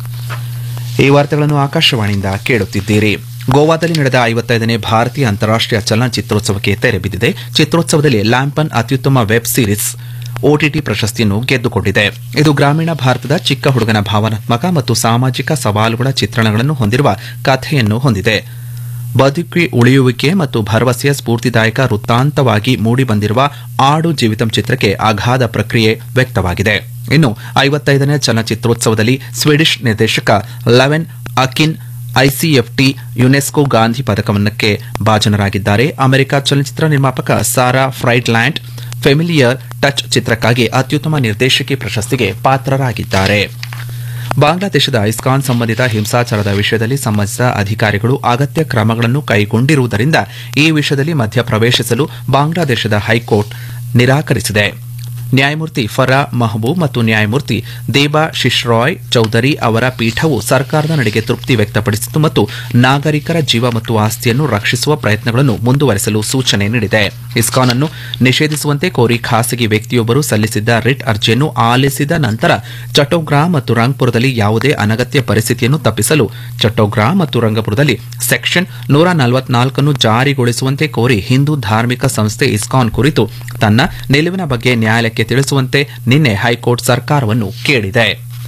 A: ಈ ವಾರ್ತೆಗಳನ್ನು ಆಕಾಶವಾಣಿಯಿಂದ ಕೇಳುತ್ತಿದ್ದೀರಿ ಗೋವಾದಲ್ಲಿ ನಡೆದ ಐವತ್ತೈದನೇ ಭಾರತೀಯ ಅಂತಾರಾಷ್ಟೀಯ ಚಲನಚಿತ್ರೋತ್ಸವಕ್ಕೆ ತೆರೆ ಬಿದ್ದಿದೆ ಚಿತ್ರೋತ್ಸವದಲ್ಲಿ ಲ್ಯಾಂಪನ್ ಅತ್ಯುತ್ತಮ ವೆಬ್ ಸೀರೀಸ್ ಒಟಿಟಿ ಪ್ರಶಸ್ತಿಯನ್ನು ಗೆದ್ದುಕೊಂಡಿದೆ ಇದು ಗ್ರಾಮೀಣ ಭಾರತದ ಚಿಕ್ಕ ಹುಡುಗನ ಭಾವನಾತ್ಮಕ ಮತ್ತು ಸಾಮಾಜಿಕ ಸವಾಲುಗಳ ಚಿತ್ರಣಗಳನ್ನು ಹೊಂದಿರುವ ಕಥೆಯನ್ನು ಹೊಂದಿದೆ ಬದುಕಿ ಉಳಿಯುವಿಕೆ ಮತ್ತು ಭರವಸೆಯ ಸ್ಫೂರ್ತಿದಾಯಕ ವೃತ್ತಾಂತವಾಗಿ ಮೂಡಿಬಂದಿರುವ ಆಡು ಜೀವಿತಂ ಚಿತ್ರಕ್ಕೆ ಅಗಾಧ ಪ್ರಕ್ರಿಯೆ ವ್ಯಕ್ತವಾಗಿದೆ ಇನ್ನು ಐವತ್ತೈದನೇ ಚಲನಚಿತ್ರೋತ್ಸವದಲ್ಲಿ ಸ್ವೀಡಿಷ್ ನಿರ್ದೇಶಕ Levan Akin ICFT UNESCO Gandhi ಪದಕವನ್ನಕ್ಕೆ ಭಾಜನರಾಗಿದ್ದಾರೆ ಅಮೆರಿಕ ಚಲನಚಿತ್ರ ನಿರ್ಮಾಪಕ ಸಾರಾ ಫ್ರೈಡ್ಲ್ಯಾಂಡ್ ಫೆಮಿಲಿಯರ್ ಟಚ್ ಚಿತ್ರಕ್ಕಾಗಿ ಅತ್ಯುತ್ತಮ ನಿರ್ದೇಶಕಿ ಪ್ರಶಸ್ತಿಗೆ ಪಾತ್ರರಾಗಿದ್ದಾರೆ ಬಾಂಗ್ಲಾದೇಶದ ಐಸ್ಕಾನ್ ಸಂಬಂಧಿತ ಹಿಂಸಾಚಾರದ ವಿಷಯದಲ್ಲಿ ಸಂಬಂಧಿಸಿದ ಅಧಿಕಾರಿಗಳು ಅಗತ್ಯ ಕ್ರಮಗಳನ್ನು ಕೈಗೊಂಡಿರುವುದರಿಂದ ಈ ವಿಷಯದಲ್ಲಿ ಮಧ್ಯಪ್ರವೇಶಿಸಲು ಬಾಂಗ್ಲಾದೇಶದ ಹೈಕೋರ್ಟ್ ನಿರಾಕರಿಸಿದೆ ನ್ಯಾಯಮೂರ್ತಿ ಫರಾ ಮಹಬೂಬ್ ಮತ್ತು ನ್ಯಾಯಮೂರ್ತಿ ದೇಬಾ ಶಿಶ್ರಾಯ್ ಚೌಧರಿ ಅವರ ಪೀಠವು ಸರ್ಕಾರದ ನಡೆಗೆ ತೃಪ್ತಿ ವ್ಯಕ್ತಪಡಿಸಿತು ಮತ್ತು ನಾಗರಿಕರ ಜೀವ ಮತ್ತು ಆಸ್ತಿಯನ್ನು ರಕ್ಷಿಸುವ ಪ್ರಯತ್ನಗಳನ್ನು ಮುಂದುವರೆಸಲು ಸೂಚನೆ ನೀಡಿದೆ ಇಸ್ಕಾನ್ ಅನ್ನು ನಿಷೇಧಿಸುವಂತೆ ಕೋರಿ ಖಾಸಗಿ ವ್ಯಕ್ತಿಯೊಬ್ಬರು ಸಲ್ಲಿಸಿದ್ದ ರಿಟ್ ಅರ್ಜಿಯನ್ನು ಆಲಿಸಿದ ನಂತರ ಚಟೋಗ್ರಾಮ್ ಮತ್ತು ರಂಗ್ಪುರದಲ್ಲಿ ಯಾವುದೇ ಅನಗತ್ಯ ಪರಿಸ್ಥಿತಿಯನ್ನು ತಪ್ಪಿಸಲು ಚಟೋಗ್ರಾಮ್ ಮತ್ತು ರಂಗಪುರದಲ್ಲಿ ಸೆಕ್ಷನ್ ನೂರ ನಲವತ್ನಾಲ್ಕನ್ನು ಜಾರಿಗೊಳಿಸುವಂತೆ ಕೋರಿ ಹಿಂದೂ ಧಾರ್ಮಿಕ ಸಂಸ್ಥೆ ಇಸ್ಕಾನ್ ಕುರಿತು ತನ್ನ ನಿಲುವಿನ ಬಗ್ಗೆ ನ್ಯಾಯಾಲಯಕ್ಕೆ ತಿಳಿಸುವಂತೆ ನಿನ್ನೆ ಹೈಕೋರ್ಟ್ ಸರ್ಕಾರವನ್ನು ಕೇಳಿದೆ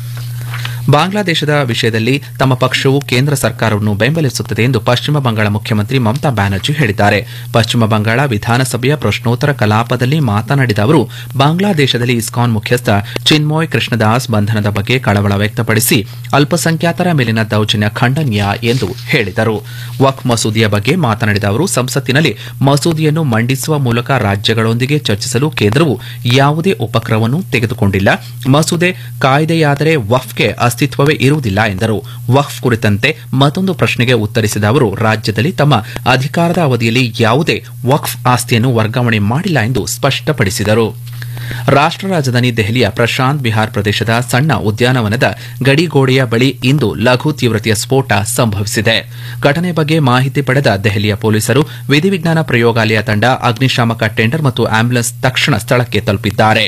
A: ಬಾಂಗ್ಲಾದೇಶದ ವಿಷಯದಲ್ಲಿ ತಮ್ಮ ಪಕ್ಷವು ಕೇಂದ್ರ ಸರ್ಕಾರವನ್ನು ಬೆಂಬಲಿಸುತ್ತದೆ ಎಂದು ಪಶ್ಚಿಮ ಬಂಗಾಳ ಮುಖ್ಯಮಂತ್ರಿ ಮಮತಾ ಬ್ಯಾನರ್ಜಿ ಹೇಳಿದ್ದಾರೆ ಪಶ್ಚಿಮ ಬಂಗಾಳ ವಿಧಾನಸಭೆಯ ಪ್ರಶ್ನೋತ್ತರ ಕಲಾಪದಲ್ಲಿ ಮಾತನಾಡಿದ ಅವರು ಬಾಂಗ್ಲಾದೇಶದಲ್ಲಿ ಇಸ್ಕಾನ್ ಮುಖ್ಯಸ್ಥ ಚಿನ್ಮೋಯ್ ಕೃಷ್ಣದಾಸ್ ಬಂಧನದ ಬಗ್ಗೆ ಕಳವಳ ವ್ಯಕ್ತಪಡಿಸಿ ಅಲ್ಪಸಂಖ್ಯಾತರ ಮೇಲಿನ ದೌರ್ಜನ್ಯ ಖಂಡನೀಯ ಎಂದು ಹೇಳಿದರು ವಕ್ ಮಸೂದೆಯ ಬಗ್ಗೆ ಮಾತನಾಡಿದ ಅವರು ಸಂಸತ್ತಿನಲ್ಲಿ ಮಸೂದೆಯನ್ನು ಮಂಡಿಸುವ ಮೂಲಕ ರಾಜ್ಯಗಳೊಂದಿಗೆ ಚರ್ಚಿಸಲು ಕೇಂದ್ರವು ಯಾವುದೇ ಉಪಕ್ರಮವನ್ನು ತೆಗೆದುಕೊಂಡಿಲ್ಲ ಮಸೂದೆ ಕಾಯ್ದೆಯಾದರೆ ವಫ್ಗೆ ಅಸ್ತಿತ್ವವೇ ಇರುವುದಿಲ್ಲ ಎಂದರು ವಕ್ಫ್ ಕುರಿತಂತೆ ಮತ್ತೊಂದು ಪ್ರಶ್ನೆಗೆ ಉತ್ತರಿಸಿದ ಅವರು ರಾಜ್ಯದಲ್ಲಿ ತಮ್ಮ ಅಧಿಕಾರದ ಅವಧಿಯಲ್ಲಿ ಯಾವುದೇ ವಕ್ಫ್ ಆಸ್ತಿಯನ್ನು ವರ್ಗಾವಣೆ ಮಾಡಿಲ್ಲ ಎಂದು ಸ್ಪಷ್ಟಪಡಿಸಿದರು ರಾಷ್ಟ್ರ ರಾಜಧಾನಿ ದೆಹಲಿಯ ಪ್ರಶಾಂತ್ ಬಿಹಾರ್ ಪ್ರದೇಶದ ಸಣ್ಣ ಉದ್ಯಾನವನದ ಗಡಿಗೋಡೆಯ ಬಳಿ ಇಂದು ಲಘು ತೀವ್ರತೆಯ ಸ್ಫೋಟ ಸಂಭವಿಸಿದೆ ಘಟನೆ ಬಗ್ಗೆ ಮಾಹಿತಿ ಪಡೆದ ದೆಹಲಿಯ ಪೊಲೀಸರು ವಿಧಿವಿಜ್ಞಾನ ಪ್ರಯೋಗಾಲಯ ತಂಡ ಅಗ್ನಿಶಾಮಕ ಟೆಂಡರ್ ಮತ್ತು ಆಂಬ್ಯುಲೆನ್ಸ್ ತಕ್ಷಣ ಸ್ಥಳಕ್ಕೆ ತಲುಪಿದ್ದಾರೆ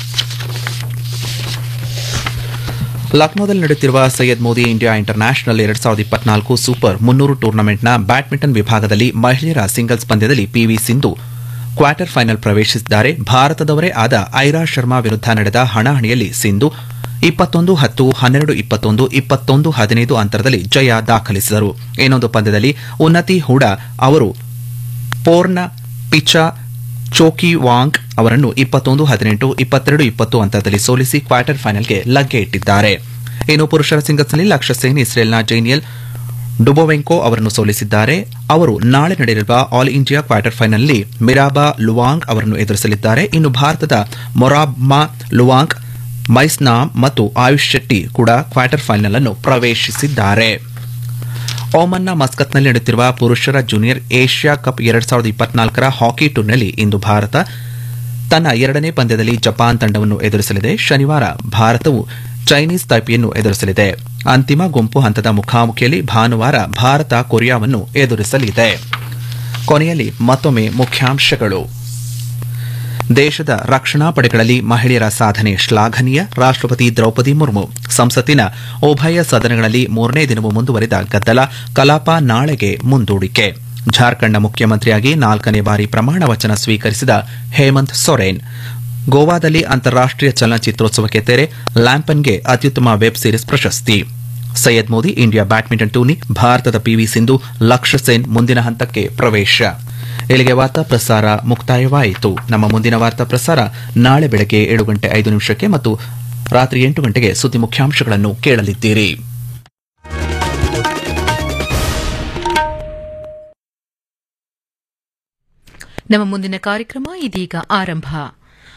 A: ಲಕ್ನೋದಲ್ಲಿ ನಡೆಯುತ್ತಿರುವ ಸೈಯದ್ ಮೋದಿ ಇಂಡಿಯಾ ಇಂಟರ್ನ್ಯಾಷನಲ್ ಎರಡ್ ಸಾವಿರದ ಇಪ್ಪತ್ನಾಲ್ಕು ಸೂಪರ್ ಮುನ್ನೂರು ಟೂರ್ನಮೆಂಟ್ನ ಬ್ಯಾಡ್ಮಿಂಟನ್ ವಿಭಾಗದಲ್ಲಿ ಮಹಿಳೆಯರ ಸಿಂಗಲ್ಸ್ ಪಂದ್ಯದಲ್ಲಿ ಪಿವಿ ಸಿಂಧು ಕ್ವಾರ್ಟರ್ ಫೈನಲ್ ಪ್ರವೇಶಿಸಿದ್ದಾರೆ ಭಾರತದವರೇ ಆದ ಐರಾ ಶರ್ಮಾ ವಿರುದ್ಧ ನಡೆದ ಹಣಾಹಣಿಯಲ್ಲಿ ಸಿಂಧು ಇಪ್ಪತ್ತೊಂದು ಹತ್ತು ಹನ್ನೆರಡು ಇಪ್ಪತ್ತೊಂದು ಇಪ್ಪತ್ತೊಂದು ಹದಿನೈದು ಅಂತರದಲ್ಲಿ ಜಯ ದಾಖಲಿಸಿದರು ಇನ್ನೊಂದು ಪಂದ್ಯದಲ್ಲಿ ಉನ್ನತಿ ಹೂಡಾ ಅವರು ಪೋರ್ನ ಪಿಚಾ ಚೋಕಿ ವಾಂಗ್ ಅವರನ್ನು ಇಪ್ಪತ್ತೊಂದು ಹದಿನೆಂಟು ಇಪ್ಪತ್ತೆರಡು ಇಪ್ಪತ್ತು ಅಂತರದಲ್ಲಿ ಸೋಲಿಸಿ ಕ್ವಾರ್ಟರ್ ಫೈನಲ್ಗೆ ಲಗ್ಗೆ ಇಟ್ಟಿದ್ದಾರೆ ಇನ್ನು ಪುರುಷರ ಸಿಂಗಲ್ಸ್ನಲ್ಲಿ ಲಕ್ಷ್ಯ ಸೇನ್ ಇಸ್ರೇಲ್ನ ಜೈನಿಯಲ್ ಡುಬೋವೆಂಕೋ ಅವರನ್ನು ಸೋಲಿಸಿದ್ದಾರೆ ಅವರು ನಾಳೆ ನಡೆಯಲಿರುವ ಆಲ್ ಇಂಡಿಯಾ ಕ್ವಾರ್ಟರ್ ಫೈನಲ್ನಲ್ಲಿ ಮಿರಾಬಾ ಲುವಾಂಗ್ ಅವರನ್ನು ಎದುರಿಸಲಿದ್ದಾರೆ ಇನ್ನು ಭಾರತದ ಮೊರಾಬ್ಮಾ ಲುವಾಂಗ್ ಮೈಸ್ನಾಮ್ ಮತ್ತು ಆಯುಷ್ ಶೆಟ್ಟಿ ಕೂಡ ಕ್ವಾರ್ಟರ್ ಫೈನಲ್ ಅನ್ನು ಪ್ರವೇಶಿಸಿದ್ದಾರೆ ಓಮನ್ನ ಮಸ್ಕತ್ನಲ್ಲಿ ನಡೆಯುತ್ತಿರುವ ಪುರುಷರ ಜೂನಿಯರ್ ಏಷ್ಯಾ ಕಪ್ ಎರಡ್ ಸಾವಿರದ ಇಪ್ಪತ್ನಾಲ್ಕರ ಹಾಕಿ ಟೂರ್ನಲ್ಲಿ ಇಂದು ಭಾರತ ತನ್ನ ಎರಡನೇ ಪಂದ್ಯದಲ್ಲಿ ಜಪಾನ್ ತಂಡವನ್ನು ಎದುರಿಸಲಿದೆ ಶನಿವಾರ ಭಾರತವು ಚೈನೀಸ್ ತೈಪಿಯನ್ನು ಎದುರಿಸಲಿದೆ ಅಂತಿಮ ಗುಂಪು ಹಂತದ ಮುಖಾಮುಖಿಯಲ್ಲಿ ಭಾನುವಾರ ಭಾರತ ಕೊರಿಯಾವನ್ನು ಎದುರಿಸಲಿದೆ ಕೊನೆಯಲ್ಲಿ ಮತ್ತೊಮ್ಮೆ ಮುಖ್ಯಾಂಶಗಳು ದೇಶದ ರಕ್ಷಣಾ ಪಡೆಗಳಲ್ಲಿ ಮಹಿಳೆಯರ ಸಾಧನೆ ಶ್ಲಾಘನೀಯ ರಾಷ್ಟ್ರಪತಿ ದ್ರೌಪದಿ ಮುರ್ಮು ಸಂಸತ್ತಿನ ಉಭಯ ಸದನಗಳಲ್ಲಿ ಮೂರನೇ ದಿನವೂ ಮುಂದುವರಿದ ಗದ್ದಲ ಕಲಾಪ ನಾಳೆಗೆ ಮುಂದೂಡಿಕೆ ಜಾರ್ಖಂಡ್ನ ಮುಖ್ಯಮಂತ್ರಿಯಾಗಿ ನಾಲ್ಕನೇ ಬಾರಿ ಪ್ರಮಾಣ ವಚನ ಸ್ವೀಕರಿಸಿದ ಹೇಮಂತ್ ಸೊರೇನ್ ಗೋವಾದಲ್ಲಿ ಅಂತಾರಾಷ್ಟೀಯ ಚಲನಚಿತ್ರೋತ್ಸವಕ್ಕೆ ತೆರೆ ಲ್ಯಾಂಪನ್ಗೆ ಅತ್ಯುತ್ತಮ ವೆಬ್ ಸೀರೀಸ್ ಪ್ರಶಸ್ತಿ Syed Modi India badminton tourney ಭಾರತದ ಪಿವಿ ಸಿಂಧು ಲಕ್ಷ್ಯ ಸೇನ್ ಮುಂದಿನ ಹಂತಕ್ಕೆ ಪ್ರವೇಶ ಇಲ್ಲಿಗೆ ವಾರ್ತಾ ಪ್ರಸಾರ ಮುಕ್ತಾಯವಾಯಿತು ನಮ್ಮ ಮುಂದಿನ ವಾರ್ತಾ ಪ್ರಸಾರ ನಾಳೆ ಬೆಳಗ್ಗೆ ಏಳು ಗಂಟೆ ಐದು ನಿಮಿಷಕ್ಕೆ ಮತ್ತು ರಾತ್ರಿ ಎಂಟು ಗಂಟೆಗೆ ಸುದ್ದಿ ಮುಖ್ಯಾಂಶಗಳನ್ನು ಕೇಳಲಿದ್ದೀರಿ
E: ನಮ್ಮ ಮುಂದಿನ ಕಾರ್ಯಕ್ರಮ ಇದೀಗ ಆರಂಭ